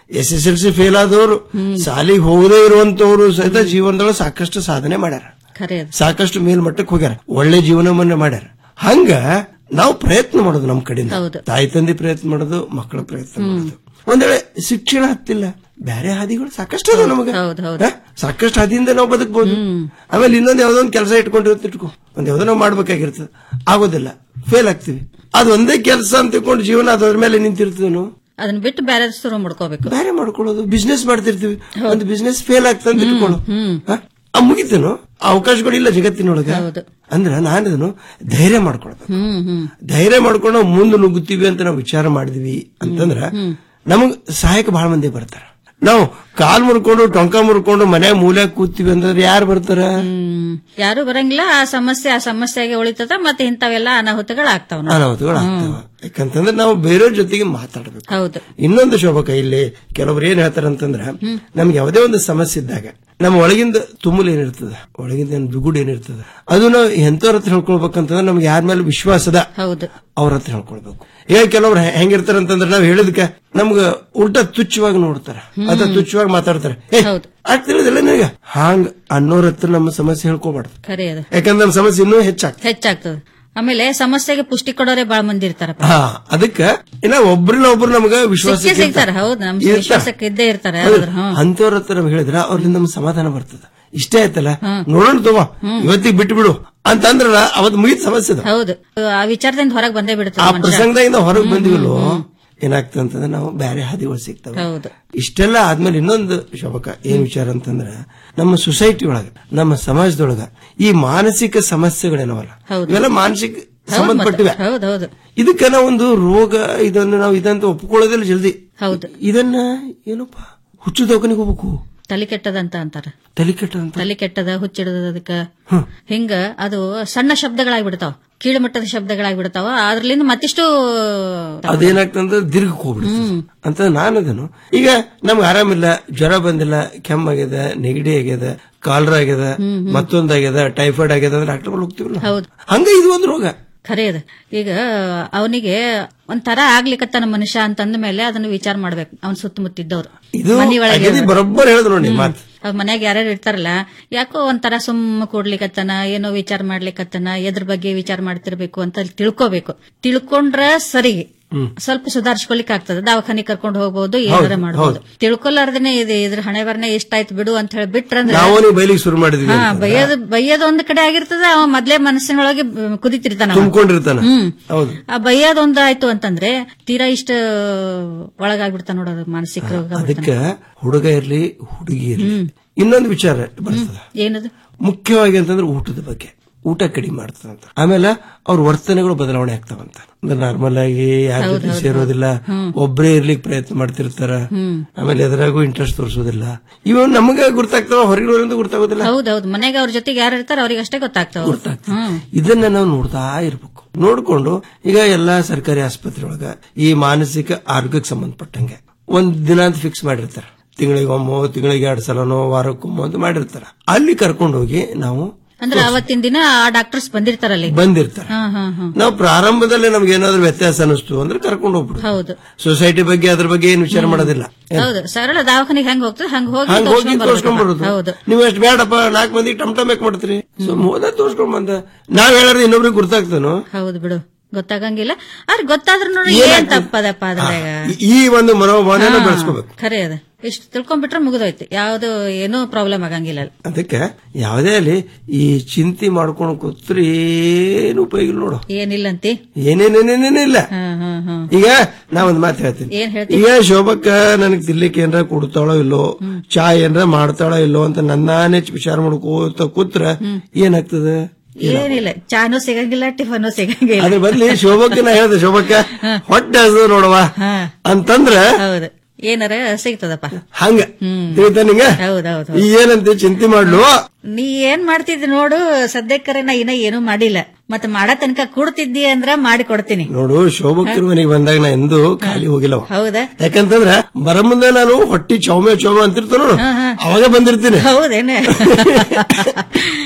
S S L C fail ಆದವರು ಸಾಲಿಗೆ ಹೋಗದೇ ಇರುವಂತವ್ರು ಸಹಿತ ಜೀವನದೊಳಗೆ ಸಾಕಷ್ಟು ಸಾಧನೆ ಮಾಡ್ಯಾರ ಖರೆ ಅದು ಸಾಕಷ್ಟು ಮೇಲ್ಮಟ್ಟಕ್ಕೆ ಹೋಗ್ಯಾರ ಒಳ್ಳೆ ಜೀವನವನ್ನ ಮಾಡ್ಯಾರ ಹಂಗ ನಾವು ಪ್ರಯತ್ನ ಮಾಡೋದು ನಮ್ ಕಡೆಯಿಂದ ಹೌದು. ತಾಯಿ ತಂದೆ ಪ್ರಯತ್ನ ಮಾಡೋದು ಮಕ್ಕಳ ಪ್ರಯತ್ನ ಮಾಡೋದು ಒಂದ್ ವೇಳೆ ಶಿಕ್ಷಣ ಹತ್ತಿಲ್ಲ ಬೇರೆ ಹಾದಿಗಳು ಸಾಕಷ್ಟು ಅದಾವ ನಮಗ ಹೌದು, ಹೌದು. ಹ? ಸಾಕಷ್ಟು ಹಾದಿಯಿಂದ ನಾವು ಬದುಕಬಹುದು ಆಮೇಲೆ ಇನ್ನೊಂದ್ ಯಾವ್ದೋ ಒಂದ್ ಕೆಲಸ ಇಟ್ಕೊಂಡಿರುತ್ತೆ ಇಟ್ಕೋ ಒಂದ್ ಯಾವ್ದೋ ನಾವು ಮಾಡ್ಬೇಕಾಗಿರ್ತದೆ ಆಗೋದಿಲ್ಲ ಫೇಲ್ ಆಗ್ತೀವಿ ಅದು ಒಂದೇ ಕೆಲಸ ಅಂತ ತಿಳ್ಕೊಂಡು ಜೀವನ ಅದ್ರ ಮೇಲೆ ನಿಂತಿರ್ತದೇನು ಅದನ್ನ ಬಿಟ್ಟು ಬೇರೆ ಶುರು ಮಾಡ್ಕೋಬೇಕು ಬೇರೆ ಮಾಡ್ಕೊಳ್ಳೋದು ಬಿಸ್ನೆಸ್ ಮಾಡ್ತಿರ್ತೀವಿ ಒಂದು ಬಿಸ್ನೆಸ್ ಫೇಲ್ ಆಗ್ತಂತ ಇಟ್ಕೊಳ್ಳು ಹ? ಆ ಮುಗಿತೇನು ಆ ಅವಕಾಶಗಳು ಇಲ್ಲ ಜಗತ್ತಿನೊಳಗ ಅಂದ್ರ ನಾನದನ್ನು ಧೈರ್ಯ ಮಾಡ್ಕೊಳ್ಬೇಕು ಹ್ಮ್ ಹ್ಮ್ ಧೈರ್ಯ ಮಾಡ್ಕೊಂಡು ನಾವು ಮುಂದೆ ನುಗ್ಗುತ್ತೀವಿ ಅಂತ ನಾವು ವಿಚಾರ ಮಾಡಿದ್ವಿ ಅಂತಂದ್ರ ನಮಗ್ ಸಹಾಯಕ ಬಹಳ ಮಂದಿ ಬರ್ತಾರ ನಾವು ಕಾಲ್ ಮುರ್ಕೊಂಡು ಟೊಂಕ ಮುರ್ಕೊಂಡು ಮನ್ಯಾಗ ಮೂಲ್ಯಾಗ ಕೂತೀವಿ ಅಂತಂದ್ರೆ ಯಾರು ಬರ್ತಾರ ಹ್ಮ್. ಯಾರು ಬರಂಗಿಲ್ಲ ಆ ಸಮಸ್ಯೆ ಆ ಸಮಸ್ಯೆಗೆ ಉಳಿತದ ಮತ್ತೆ ಇಂಥವೆಲ್ಲ ಅನಾಹುತಗಳು ಆಗ್ತಾವ ನೋಡಿ. ಅನಾಹುತಗಳು ಆಗ್ತಾವ ಯಾಕಂತಂದ್ರೆ ನಾವು ಬೇರೆಯವ್ರ ಜೊತೆಗೆ ಮಾತಾಡ್ಬೇಕು ಹೌದು ಇನ್ನೊಂದು ಶೋಭಕ ಇಲ್ಲಿ ಕೆಲವ್ರು ಏನ್ ಹೇಳ್ತಾರ ಅಂತಂದ್ರ ನಮ್ಗೆ ಯಾವುದೇ ಒಂದು ಸಮಸ್ಯೆ ಇದ್ದಾಗ ನಮ್ಮ ಒಳಗಿಂದ ತುಮುಲ್ ಏನಿರ್ತದ ಒಳಗಿಂದ ಏನ್ ಬಿಗುಡ್ ಏನಿರ್ತದ ಅದು ನಾವು ಎಂತವ್ರ ಹತ್ರ ಹೇಳ್ಕೊಳ್ಬೇಕಂತಂದ್ರೆ ನಮ್ಗೆ ಯಾರ ಮೇಲೆ ವಿಶ್ವಾಸದ ಹೌದು ಅವ್ರ ಹತ್ರ ಹೇಳ್ಕೊಳ್ಬೇಕು ಈಗ ಕೆಲವ್ರು ಹೆ- ಹೆಂಗಿರ್ತಾರ ಅಂತಂದ್ರೆ ನಾವ್ ಹೇಳಿದ್ಕೆ ನಮ್ಗ ಉಲ್ಟಾ ತುಚ್ಛವಾಗಿ ನೋಡ್ತಾರ ಅಥವಾ ತುಚ್ಛವಾಗಿ ಮಾತಾಡ್ತಾರೆ ಏ ಅದ್ ತಿಳಿದಿಲ್ಲ ನಿನಗ ಹಾಂಗ್ ಅನ್ನೋರ್ ಹತ್ರ ನಮ್ಮ ಸಮಸ್ಯೆ ಹೇಳ್ಕೊಬಾರ್ದು ಖರೆ ಅದು ಯಾಕಂದ್ರೆ ನಮ್ಮ ಸಮಸ್ಯೆ ಇನ್ನೂ ಹೆಚ್ಚಾಗ್ತದೆ ಹೆಚ್ಚಾಗ್ತದ ಆಮೇಲೆ ಸಮಸ್ಯೆಗೆ ಪುಷ್ಟಿ ಕೊಡೋರೆ ಬಾಳ ಮಂದಿ ಇರ್ತಾರಪ್ಪ ಹಾ ಅದಕ್ಕ ಇನ್ನ ಒಬ್ರನ್ನ ಒಬ್ರು ನಮಗ ವಿಶ್ವಾಸ ಸಿಕ್ಕೇ ಸಿಗ್ತಾರ ಹೌದು ನಮ್ ವಿಶ್ವಾಸಕ್ಕೆ ಇದ್ದೇ ಇರ್ತಾರೆ ಹೌದ್ರ ಹ್ಮ್ ಅಂತವ್ರ ಹತ್ರ ನಾವ್ ಹೇಳಿದ್ರ ಅವ್ರಿಂದ ನಮ್ಗೆ ಸಮಾಧಾನ ಬರ್ತದ ಇಷ್ಟೇ ಆಯ್ತಲ್ಲ ನೋಡೋಣ ತಗೋ ಇವತ್ತಿಗೆ ಬಿಟ್ಟು ಬಿಡು ಅಂತಂದ್ರ ಅವತ್ ಮುಗಿದ ಸಮಸ್ಯೆ ಅದು. ಹೌದು ಆ ವಿಚಾರದಿಂದ ಹೊರಗೆ ಬಂದೇ ಆ ಬಿಡುತ್ತೆ ಮನುಷ್ಯ ಪ್ರಸಂಗದಿಂದ ಹೊರಗೆ ಬಂದಿವಲ್ಲೋ ಏನಾಗ್ತದೆ ಅಂತಂದ್ರೆ ನಾವು ಬೇರೆ ಹಾದಿಗಳು ಸಿಗ್ತವೆ ಹೌದು ಇಷ್ಟೆಲ್ಲ ಆದ್ಮೇಲೆ ಇನ್ನೊಂದು ಶೋಭಕ ಏನ್ ವಿಚಾರ ಅಂತಂದ್ರ ನಮ್ಮ ಸೊಸೈಟಿ ಒಳಗ ನಮ್ಮ ಸಮಾಜದೊಳಗ ಈ ಮಾನಸಿಕ ಸಮಸ್ಯೆಗಳೇನವಲ್ಲ ಹೌದು. ಇವೆಲ್ಲ ಮಾನಸಿಕ ಹೌದು ಸಂಬಂಧಪಟ್ಟಿವೆ ಮತ್ತೆ. ಹೌದು ಹೌದು ಇದಕ್ಕ ನಾವೊಂದು ರೋಗ ಇದನ್ನು ನಾವು ಇದಂತ ಒಪ್ಕೊಳ್ಳೋದಿಲ್ಲ ಜಲ್ದಿ ಹೌದು ಇದನ್ನ ಏನಪ್ಪ ಹುಚ್ಚು ದವಾಖಾನಿಗೆ ಹೋಗ್ಬೇಕು ತಲೆ ಕೆಟ್ಟದಂತ ಅಂತಾರ ತಲೆ ಕೆಟ್ಟ ಅಂತ ತಲೆ ಕೆಟ್ಟದ ಹುಚ್ಚಿಡದ ಅದಕ್ಕ ಹಿಂಗ ಅದು ಸಣ್ಣ ಶಬ್ದಗಳಾಗ್ಬಿಡ್ತಾವ ಕೀಳುಮಟ್ಟದ ಶಬ್ದಗಳಾಗ್ಬಿಡ್ತಾವ ಅದ್ರಲಿಂದ ಮತ್ತಿಷ್ಟು ಅದೇನಾಗ್ತಂದ್ರೆ ದೀರ್ಘಕ್ಕೆ ಹೋಗ್ಬಿಡುತ್ತೆ ಅಂತ ನಾನು ಅದನ್ನು ಈಗ ನಮ್ಗೆ ಆರಾಮಿಲ್ಲ ಜ್ವರ ಬಂದಿಲ್ಲ ಕೆಮ್ಮಾಗ್ಯದ ನೆಗಡಿ ಆಗ್ಯದ ಕಾಲರ ಆಗ್ಯದ ಮತ್ತೊಂದಾಗ್ಯದ ಟೈಫಾಯ್ಡ್ ಆಗ್ಯದ ಅಂದ್ರೆ ಡಾಕ್ಟರ್ ಹೋಗ್ತೀವಲ್ಲ ಹೌದು ಹಂಗ ಇದು ಒಂದು ರೋಗ ಖರೆ ಅದ ಈಗ ಅವನಿಗೆ ಒಂಥರ ಆಗ್ಲಿಕತ್ತಾನ ಮನುಷ್ಯ ಅಂತಂದ ಮೇಲೆ ಅದನ್ನ ವಿಚಾರ ಮಾಡ್ಬೇಕು ಅವನ್ ಸುತ್ತಮುತ್ತಿದ್ದವ್ರು ಇದು ಮನೆಯೊಳಗೆ ಅಗದಿ ಬರೋಬ್ಬರ್ ಹೇಳಿದ್ರು ನೋಡಿ ಮಾತು ಅವ್ರ ಮನ್ಯಾಗ ಯಾರ್ಯಾರು ಇರ್ತಾರಲ್ಲ ಯಾಕೋ ಒಂಥರ ಸುಮ್ಮ ಕೂಡ್ಲಿಕತ್ತನ ಏನೋ ವಿಚಾರ ಮಾಡ್ಲಿಕತ್ತನ ಎದ್ರ ಬಗ್ಗೆ ವಿಚಾರ ಮಾಡ್ತಿರ್ಬೇಕು ಅಂತ ಅಲ್ಲಿ ತಿಳ್ಕೋಬೇಕು ತಿಳ್ಕೊಂಡ್ರ ಸರಿ ಸ್ವಲ್ಪ ಸುಧಾರಿಸ್ಕೊಲಿಕ್ ಆಗ್ತದೆ ದವಾಖಾನೆ ಕರ್ಕೊಂಡು ಹೋಗ್ಬೋದು ಏನಾರ ಮಾಡ್ಬೋದು ತಿಳ್ಕೊಲಾರ್ದೇನೆ ಇದು ಇದ್ರ ಹಣೆ ಬರ್ನೆ ಇಷ್ಟಾಯ್ತು ಬಿಡು ಅಂತ ಹೇಳಿ ಬಿಟ್ರಂದ್ರೆ ನಾವು ನೀವು ಬೈಲಿಗೆ ಶುರು ಮಾಡಿದ್ವಿ ಹಾ ಬೈಯೋದು ಬೈಯೋದು ಒಂದ್ ಕಡೆ ಆಗಿರ್ತದ ಅವ ಮೊದ್ಲೇ ಮನಸ್ಸಿನೊಳಗೆ ಬ- ಕುದಿತಿರ್ತಾನ ಅವ. ತುಂಬಿಕೊಂಡಿರ್ತಾನ ಹ್ಮ್ ಹೌದು ಆ ಬೈಯೋದ್ ಒಂದ್ ಆಯ್ತು ಅಂತಂದ್ರೆ ತೀರಾ ಇಷ್ಟ ಒಳಗಾಗ್ಬಿಡ್ತಾನ ನೋಡೋದು ಮಾನಸಿಕ ರೋಗ ಅದಕ್ಕ ಹುಡುಗ ಇರ್ಲಿ ಹುಡುಗಿ ಇರ್ಲಿ ಇನ್ನೊಂದು ವಿಚಾರ ಬರ್ತದ ಏನದು ಮುಖ್ಯವಾಗಿ ಅಂತಂದ್ರೆ ಊಟದ ಬಗ್ಗೆ ಊಟ ಕಡಿಮೆ ಮಾಡ್ತದಂತ ಆಮೇಲೆ ಅವ್ರ ವರ್ತನೆಗಳು ಬದಲಾವಣೆ ಆಗ್ತಾವಂತ ಅಂದ್ರೆ ನಾರ್ಮಲ್ ಆಗಿ ಯಾರ ಜೊತೆ ಸೇರೋದಿಲ್ಲ ಒಬ್ಬರೇ ಇರ್ಲಿಕ್ಕೆ ಪ್ರಯತ್ನ ಮಾಡ್ತಿರ್ತಾರ ಆಮೇಲೆ ಎದುರಾಗೂ ಇಂಟ್ರೆಸ್ಟ್ ತೋರಿಸೋದಿಲ್ಲ ಇವ ನಮಗ ಗೊತ್ತಾಗ್ತಾವ ಹೊರಗಿನವರಿಂದ ಗೊತ್ತಾಗೋದಿಲ್ಲ ಹೌದೌದು ಮನೆಗೆ ಅವ್ರ ಜೊತೆಗೆ ಯಾರು ಇರ್ತಾರ ಅವ್ರಿಗೆ ಅಷ್ಟೇ ಗೊತ್ತಾಗ್ತಾವ ಹ್ಮ್ ಇದನ್ನ ನಾವು ನೋಡ್ತಾ ಇರ್ಬೇಕು ನೋಡ್ಕೊಂಡು ಈಗ ಎಲ್ಲಾ ಸರ್ಕಾರಿ ಆಸ್ಪತ್ರೆ ಒಳಗ ಈ ಮಾನಸಿಕ ಆರೋಗ್ಯಕ್ಕೆ ಸಂಬಂಧಪಟ್ಟಂಗೆ ಒಂದ್ ದಿನ ಅಂತ ಫಿಕ್ಸ್ ಮಾಡಿರ್ತಾರ ತಿಂಗಳಿಗೆ ಒಮ್ಮೋ ತಿಂಗಳಿಗೆ ಎರಡ್ ಸಲನೋ ವಾರಕ್ಕೊಮ್ಮೋ ಅಂತ ಮಾಡಿರ್ತಾರ ಅಲ್ಲಿ ಕರ್ಕೊಂಡು ಹೋಗಿ ನಾವು ಅಂದ್ರೆ ಅವತ್ತಿನ ದಿನ ಆ ಡಾಕ್ಟರ್ಸ್ ಬಂದಿರ್ತಾರಲ್ಲಿ ಬಂದಿರ್ತಾರ ಹಾ ಹಾ ಹಾ ನಾವು ಪ್ರಾರಂಭದಲ್ಲೇ ನಮ್ಗೆ ಏನಾದ್ರು ವ್ಯತ್ಯಾಸ ಅನಿಸ್ತು ಅಂದ್ರೆ ಕರ್ಕೊಂಡು ಹೋಗ್ಬಿಡು ಹೌದು ಸೊಸೈಟಿ ಬಗ್ಗೆ ಅದ್ರ ಬಗ್ಗೆ ಏನು ವಿಚಾರ ಮಾಡೋದಿಲ್ಲ ಹೌದು ಸರಳ ದವಾಖಾನಿಗೆ ಹೆಂಗ್ ಹೋಗ್ತದೆ ಹಂಗ ಹೋಗಿ ಹಂಗ ಹೋಗಿ ತೋರ್ಸ್ಕೊಂಡ್ ತೋರ್ಸ್ಕೊಂಡ್ ಬರ್ಬೇಕು. ಬರೋದು ಹೌದು ನೀವು ಅಷ್ಟು ಬೇಡಪ್ಪ ನಾಲ್ಕು ಮಂದಿ ಟಮ್ ಟಮ್ ಯಾಕೆ ಮಾಡ್ತೀರಿ ಸೊ ಹೋದ ತೋರ್ಸ್ಕೊಂಡ್ ಬಂದ ನಾವ್ ಹೇಳೋದು ಇನ್ನೊಬ್ರಿಗೆ ಗುರ್ತಾಗ್ತಾನೋ ಹೌದು ಬಿಡು ಗೊತ್ತಾಗಂಗಿಲ್ಲ ಆದ್ರೆ ಗೊತ್ತಾದ್ರೂ ನೋಡಿ ಏನ್ ಏನಾಗ್ತದೆ? ತಪ್ಪದಪ್ಪ ಅದ್ರಾಗ ಈ- ಈ ಒಂದು ಮನೋಭಾವನೆಯನ್ನು ಹಾ, ಬೆಳೆಸ್ಕೋಬೇಕು ಖರೆ ಅದ ಇಷ್ಟು ತಿಳ್ಕೊಂಡ್ಬಿಟ್ರೆ ಮುಗಿದೋಯ್ತು ಯಾವ್ದು ಏನೂ ಪ್ರಾಬ್ಲಮ್ ಆಗಂಗಿಲ್ಲ ಅಲ್ಲಿ. ಅದಕ್ಕೆ ಯಾವುದೇ ಅಲ್ಲಿ ಈ ಚಿಂತೆ ಮಾಡ್ಕೊಂಡು ಕೂತ್ರೆ ಏನು ಉಪಯೋಗ ಇಲ್ಲ ನೋಡು ಏನಿಲ್ಲಂತಿ ಏನೇನೇನೇನೇನಿಲ್ಲ ಹಾ ಹಾ ಹಾ ಈಗ ನಾ ಒಂದ್ ಮಾತು ಹೇಳ್ತೀನಿ ಏನ್ ಹೇಳ್ತಿ ಈಗ ಶೋಭಕ್ಕ ನನಗ್ ತಿನ್ಲಿಕ್ಕೆ ಏನ್ರ ಕೊಡ್ತಾಳೋ ಇಲ್ಲೋ ಚಾ ಏನ್ರ ಮಾಡ್ತಾಳೋ ಇಲ್ಲೋ ಅಂತ ನನ್ನಾನೇ ವಿಚಾರ ಮಾಡ್ಕೋತ ಕೂತ್ರ ಏನಾಗ್ತದೆ ಏನಿಲ್ಲ ಚಾನು ಸಿಗಂಗಿಲ್ಲ ಟಿಫನು ಸಿಗಂಗಿಲ್ಲ ಅದ್ರ ಬದ್ಲಿ ಶೋಭಕ್ಕೆ ನಾ ಹೇಳ್ದೆ ಶೋಭಕ್ಕ ಹೊಟ್ಟೆ ಹಸು ನೋಡವ ಅಂತಂದ್ರ ಹೌದು ಏನಾರ ಸಿಗ್ತದಪ್ಪ ಹಂಗ ತಿಳಿತ ನಿಂಗ ಹೌದೌದು ಈ ಏನಂತ ಚಿಂತೆ ಮಾಡ್ಲು ನೀ ಏನ್ ಮಾಡ್ತಿದ್ದಿ ನೋಡು ಸದ್ಯಕ್ಕರೆ ನಾ ಇನ್ನ ಏನೂ ಮಾಡಿಲ್ಲ ಮತ್ತೆ ಮಾಡೋ ತನಕ ಕೊಡ್ತಿದ್ದಿ ಅಂದ್ರ ಮಾಡಿ ಕೊಡ್ತೀನಿ ನೋಡು ಶೋಭಕ್ಕರು ಮನೆಗೆ ಬಂದಾಗ ನಾ ಎಂದೂ ಖಾಲಿ ಹೋಗಿಲ್ಲವ ಹೌದಾ ಯಾಕಂತಂದ್ರ ಬರ ಮುಂದೆ ನಾನು ಹೊಟ್ಟಿ ಚೌಮೆ ಚೌಮೆ ಅಂತಿರ್ತ ನೋಡು ಅವಾಗ ಬಂದಿರ್ತೀನಿ ಹೌದೇನೆ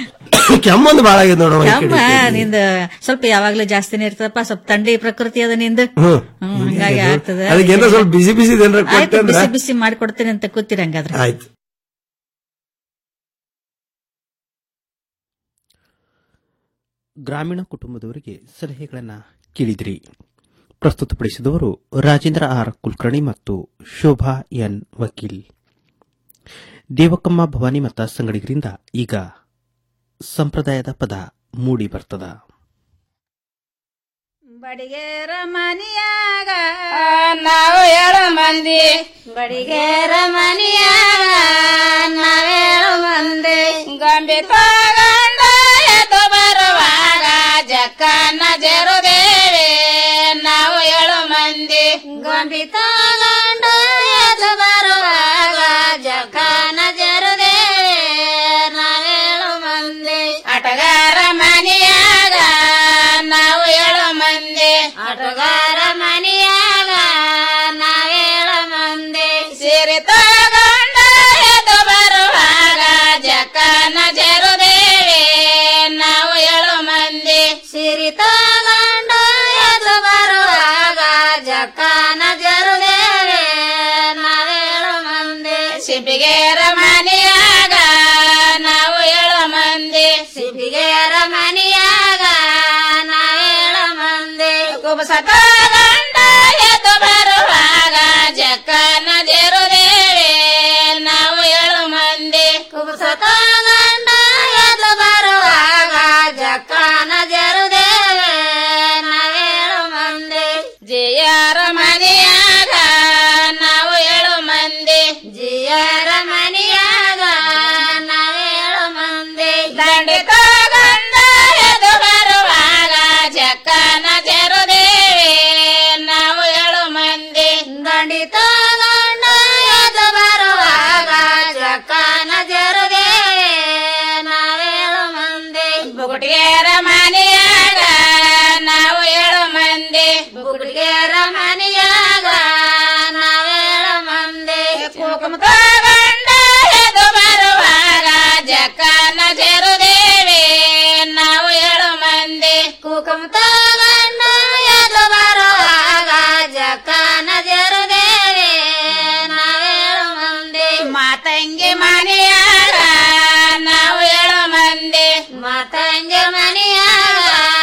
ಕೆಮ್ಮೊಂದು ಬಾಳ ಆಗಿದೆ ನೋಡವ ಈ ಕೆಮ್ಮ ಕಡೆ. ನಿಂದ ಸ್ವಲ್ಪ ಯಾವಾಗ್ಲೂ ಜಾಸ್ತಿನೇ ಇರ್ತದಪ್ಪ ಸ್ವಲ್ಪ ಥಂಡಿ ಪ್ರಕೃತಿ ಅದ ನಿಂದ ಹ್ಮ್. ಹ್ಮ್, ಹಂಗಾಗಿ ಆಗ್ತದ ಅದಕ್ಕೆ ಏನೋ ಸ್ವಲ್ಪ ಬಿಸಿ ಬಿಸಿ ಏನಾರ ಆಯ್ತು ಕೊಟ್ಟೆ ಅಂದ್ರ ಬಿಸಿ ಬಿಸಿ ಮಾಡ್ಕೊಡ್ತೀನಿ ಅಂತ ಕೂತಿರ ಹಂಗಾದ್ರೆ ಆಯ್ತು ಗ್ರಾಮೀಣ ಕುಟುಂಬದವರಿಗೆ ಸಲಹೆಗಳನ್ನು ಕೇಳಿದ್ರಿ ಪ್ರಸ್ತುತಪಡಿಸಿದವರು ರಾಜೇಂದ್ರ ಆರ್ ಕುಲಕರ್ಣಿ ಮತ್ತು ಶೋಭಾ ಎನ್ ವಕೀಲ್ ದೇವಕಮ್ಮ ಭವಾನಿ ಮತ್ತ ಸಂಗಡಿಗರಿಂದ ಈಗ ಸಂಪ್ರದಾಯದ ಪದ ಮೂಡಿ ಬರ್ತದ ಬಡಿಗೇರ ಮನಿಯಾಗ ನಾವು ಏಳು ಮಂದಿ ಬಡಿಗೇರ ಮನಿಯಾಗ ನಾವೇಳು ಮಂದಿ ಗೊಂಬೆ ತಗೊಂಡ ಎದ್ದು ಬರುವಾಗ ಜಕ್ಕನ ಜರುದೇವೆ ನಾವು ಏಳು ಮಂದಿ ಗೊಂಬೆ ತಗೊಂಡ ಎದ್ದು ಬರುವಾಗ ಜಕ್ಕನ ಜರುದೇವೆ ನಾವೇಳು ಮಂದಿ ಆಟಗಾರ ಮನಿಯಾಗ ನಾವು ಏಳು ಮಂದಿ ಆಟಗಾರ ಮನಿಯಾಗ ನಾವೇಳು ಮಂದಿ ಸೀರೆ ತಗೊಂಡ ಎದ್ದು ಬರುವಾಗ ಜಕ್ಕನ ಜರುದೇವೆ ನಾವು ಏಳು ಮಂದಿ ಸೀರೆ ತಗೊಂಡ ಎದ್ದು ಬರುವಾಗ ಜಕ್ಕನ ಜರುದೇವೆ ನಾವೇಳು ಮಂದಿ ಸಿಪಿಗೇರ ಮನೆಯಾಗ ನಾವು ಏಳು ಮಂದಿ ಸಿಪಿಗೇರ ಮನೆಯಾಗ ನಾವೇಳು ಮಂದಿ ಕುಬಸ ತಗೊಂಡ ಎದ್ದು ಬರುವಾಗ ಜಕ್ಕನ ಜರುದೇವೆ ನಾವು ಏಳು ಮಂದಿ ಕುಬಸ ತಗೊಂಡ ಎದ್ದು ಬರುವಾಗ ಜಕ್ಕನ ಜರುದೇವೆ ನಾವೇಳು ಮಂದಿ ಜಿಯಾರ ಮನೆಯಾಗ ನಾವು ಏಳು ಮಂದಿ ಜಿಯಾರ ಮನೆಯಾಗ ನಾವೇಳು ಮಂದಿ ದಂಡೆ ತಗೊಂಡ ಎದು ಬರುವಾಗ ಜಕ್ಕನ ಜರುದೇವೆ ನಾವು ಏಳು ಮಂದಿ ದಂಡಿ ತಗೊಂಡ ಎದು ಬರುವಾಗ ಜಕ್ಕನ ಜರುದೇವೆ ನಾವೇಳು ಮಂದಿ ಬುಗುಟಿಗೆರ ಮನೆಯಾಗ ನಾವು ಏಳು ಮಂದಿ ಬುಗುಟಿಗೆರ ಮನೆಯಾಗ ನಾವೇಳು ಮಂದಿ ಕುಕುಮ ತಗೊಂಡ ಎದು ಬರುವಾಗ ಜಕ್ಕನ ಜರುದೇವೆ ನಾವು ಏಳು ಮಂದಿ ಕುಕುಮ ತಗೊಂಡ ಎದು ಬರುವಾಗ ಜಕ್ಕನ ಜರುದೇವೆ ನಾವೇಳು ಮಂದಿ ಮಾತಂಗಿ ಮನೆಯಾಗ ನಾವು ಏಳು ಮಂದಿ ಮಾತಂಗಿ ಮನೆಯಾಗ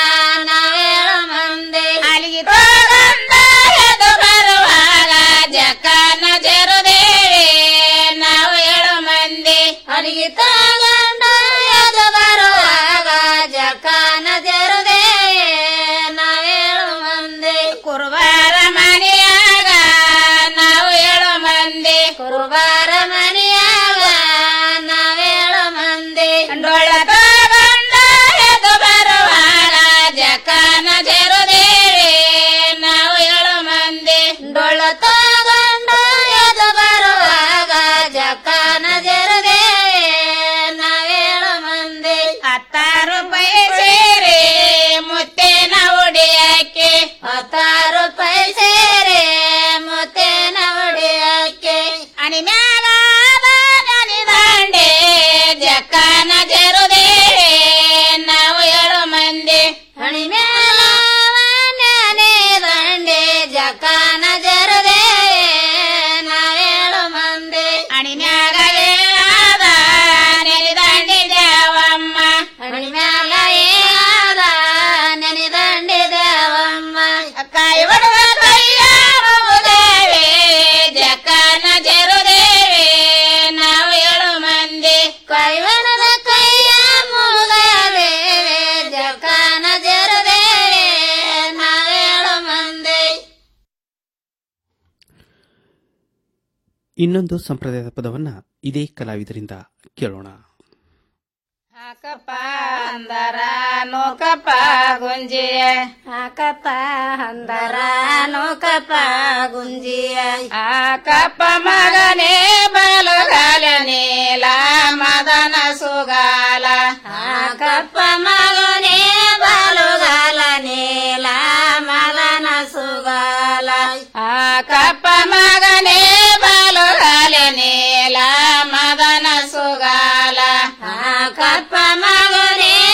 ನಾವೇಳು ಮಂದಿ ಅಲ್ಲಿಗೆ ತಗೊಂಡ ಎದು ಬರುವಾಗ ಜಕ್ಕನ ಜರುದೇವೆ ನಾವು ಏಳು ಮಂದಿ ಅಲ್ಲಿಗೆ ತಗೊಂಡ ಎದು ಬರುವಾಗ ಜಕ್ಕನ ಜರುದೇವೆ ನಾವೇಳು ಮಂದಿ ಕುರುಬಾರ ಮನೆಯಾಗ ನಾವು ಏಳು ಮಂದಿ ಕುರುಬಾರ ಮನೆಯಾಗ ನಾವೇಳು ಮಂದಿ ಡೊಳ್ಳ ತಗೊಂಡ ಎದ್ದು ಬರುವಾಗ ಜಕ್ಕನ ಜರುದೇವೆ ನಾವು ಏಳು ಮಂದಿ ಡೊಳ್ಳ ತಗೊಂಡ ಎದ್ದು ಬರುವಾಗ ಜಕ್ಕನ ಜರುದೇವೆ ನಾವೇಳು ಮಂದಿ ಹತ್ತಾರು ರೂಪಾಯಿ ಸೇರಿ ಮುತ್ತೇನ ಉಡಿಯಕ್ಕೆ ಹತ್ತಾರು ರೂಪಾಯಿ ಸೇರಿ ಮುತ್ತೇನ ಉಡಿಯಕ್ಕೆ ಅಣಿ ಮ್ಯಾಲ ನನಿ ದಂಡೆ ಜಕ್ಕನ ಜರುದೇವೆ ನಾವು ಏಳು ಮಂದಿ ಅಣಿ ಮ್ಯಾಲ ನನಿ ದಂಡೆ ಜಕ್ಕನ ಜರುದೇವೆ ನಾವೇಳು ಮಂದಿ ಅಣಿ ಮ್ಯಾಗ ಏನಾದ ನೆನೆದಂಡಿ ದೇವಮ್ಮ ಅಣಿ ಮ್ಯಾಗ ಏನಾದ ನೆನೆದಂಡಿ ದೇವಮ್ಮ ಕಾಯಿ ಒಡವ ಕೈಯ ಮುಗುದೇವೆ ಜಕ್ಕನ ಜರುದೇವೆ ನಾವು ಏಳು ಮಂದಿ ಕಾಯಿ ಒಡವ ಕೈಯ ಮುಗುದೇವೆ ಜಕ್ಕನ ಜರುದೇವೆ ನಾವೇಳು ಮಂದಿ ಇನ್ನೊಂದು ಸಂಪ್ರದಾಯದ ಪದವನ್ನ ಇದೇ ಕಲಾವಿದರಿಂದ ಕೇಳೋಣ ಹಾಕಪ್ಪ ಅಂದರ ನೋಕಪ್ಪ ಗುಂಜಿಯ ಹಾಕಪ್ಪ ಅಂದರ ನೋಕಪ್ಪ ಗುಂಜಿಯ ಹಾಕಪ್ಪ ಮಗನೇ ಬಲಗಾಲ ನೀಲ ಮದನ ಸುಗಾಲ ಹಾಕಪ್ಪ ಮಗನೇ ಬಲಗಾಲ ನೀಲ ಮದನ ಸುಗಾಲ ಹಾಕಪ್ಪ ಮಗನೇ ಬಲಗಾಲ ನೀಲ ಮದನ ಸುಗಾಲ ಹಾಕಪ್ಪ ಮಗನೇ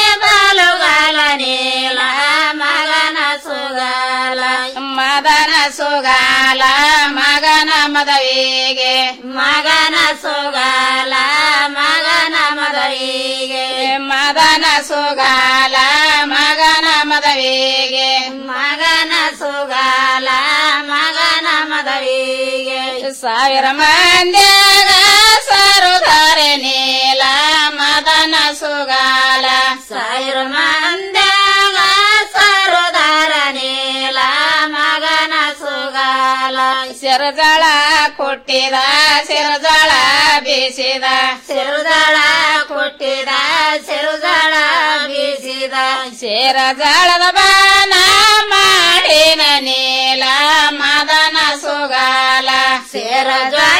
ಸುಗಾಲ ಮಗನ ಮದವಿಗೆ ಮಗನ ಸುಗಾಲ ಮಗನ ಮದವಿಗೆ ಮದನ ಸುಗಾಲ ಮಗನ ಮದವಿಗೆ ಮಗನ ಸುಗಾಲ ಮಗನ ಮದವಿಗೆ ಸಾವಿರ ಮಂದ್ಯಾಗ ಸರುಧಾರೆ ನೀಲ ಮದನ ಸುಗಾಲ ಸಾವಿರ ಮಂದ್ಯಾಗ ಸರುಧಾರ ನೀಲ ಮಗನ ಸುಗಾಲ ಸಿರಜಳ ಕೊಟ್ಟಿದ ಸಿರಜಳ ಬೀಸಿದ ಸಿರಜಳ ಕೊಟ್ಟಿದ ಸಿರಜಳ ಬೀಸಿದ ಸಿರಜಳದ ಬಾನ ಮಾಡಿನ ನೀಲ ಮದನ ಸುಗಾಲ ಸಿರಜಳ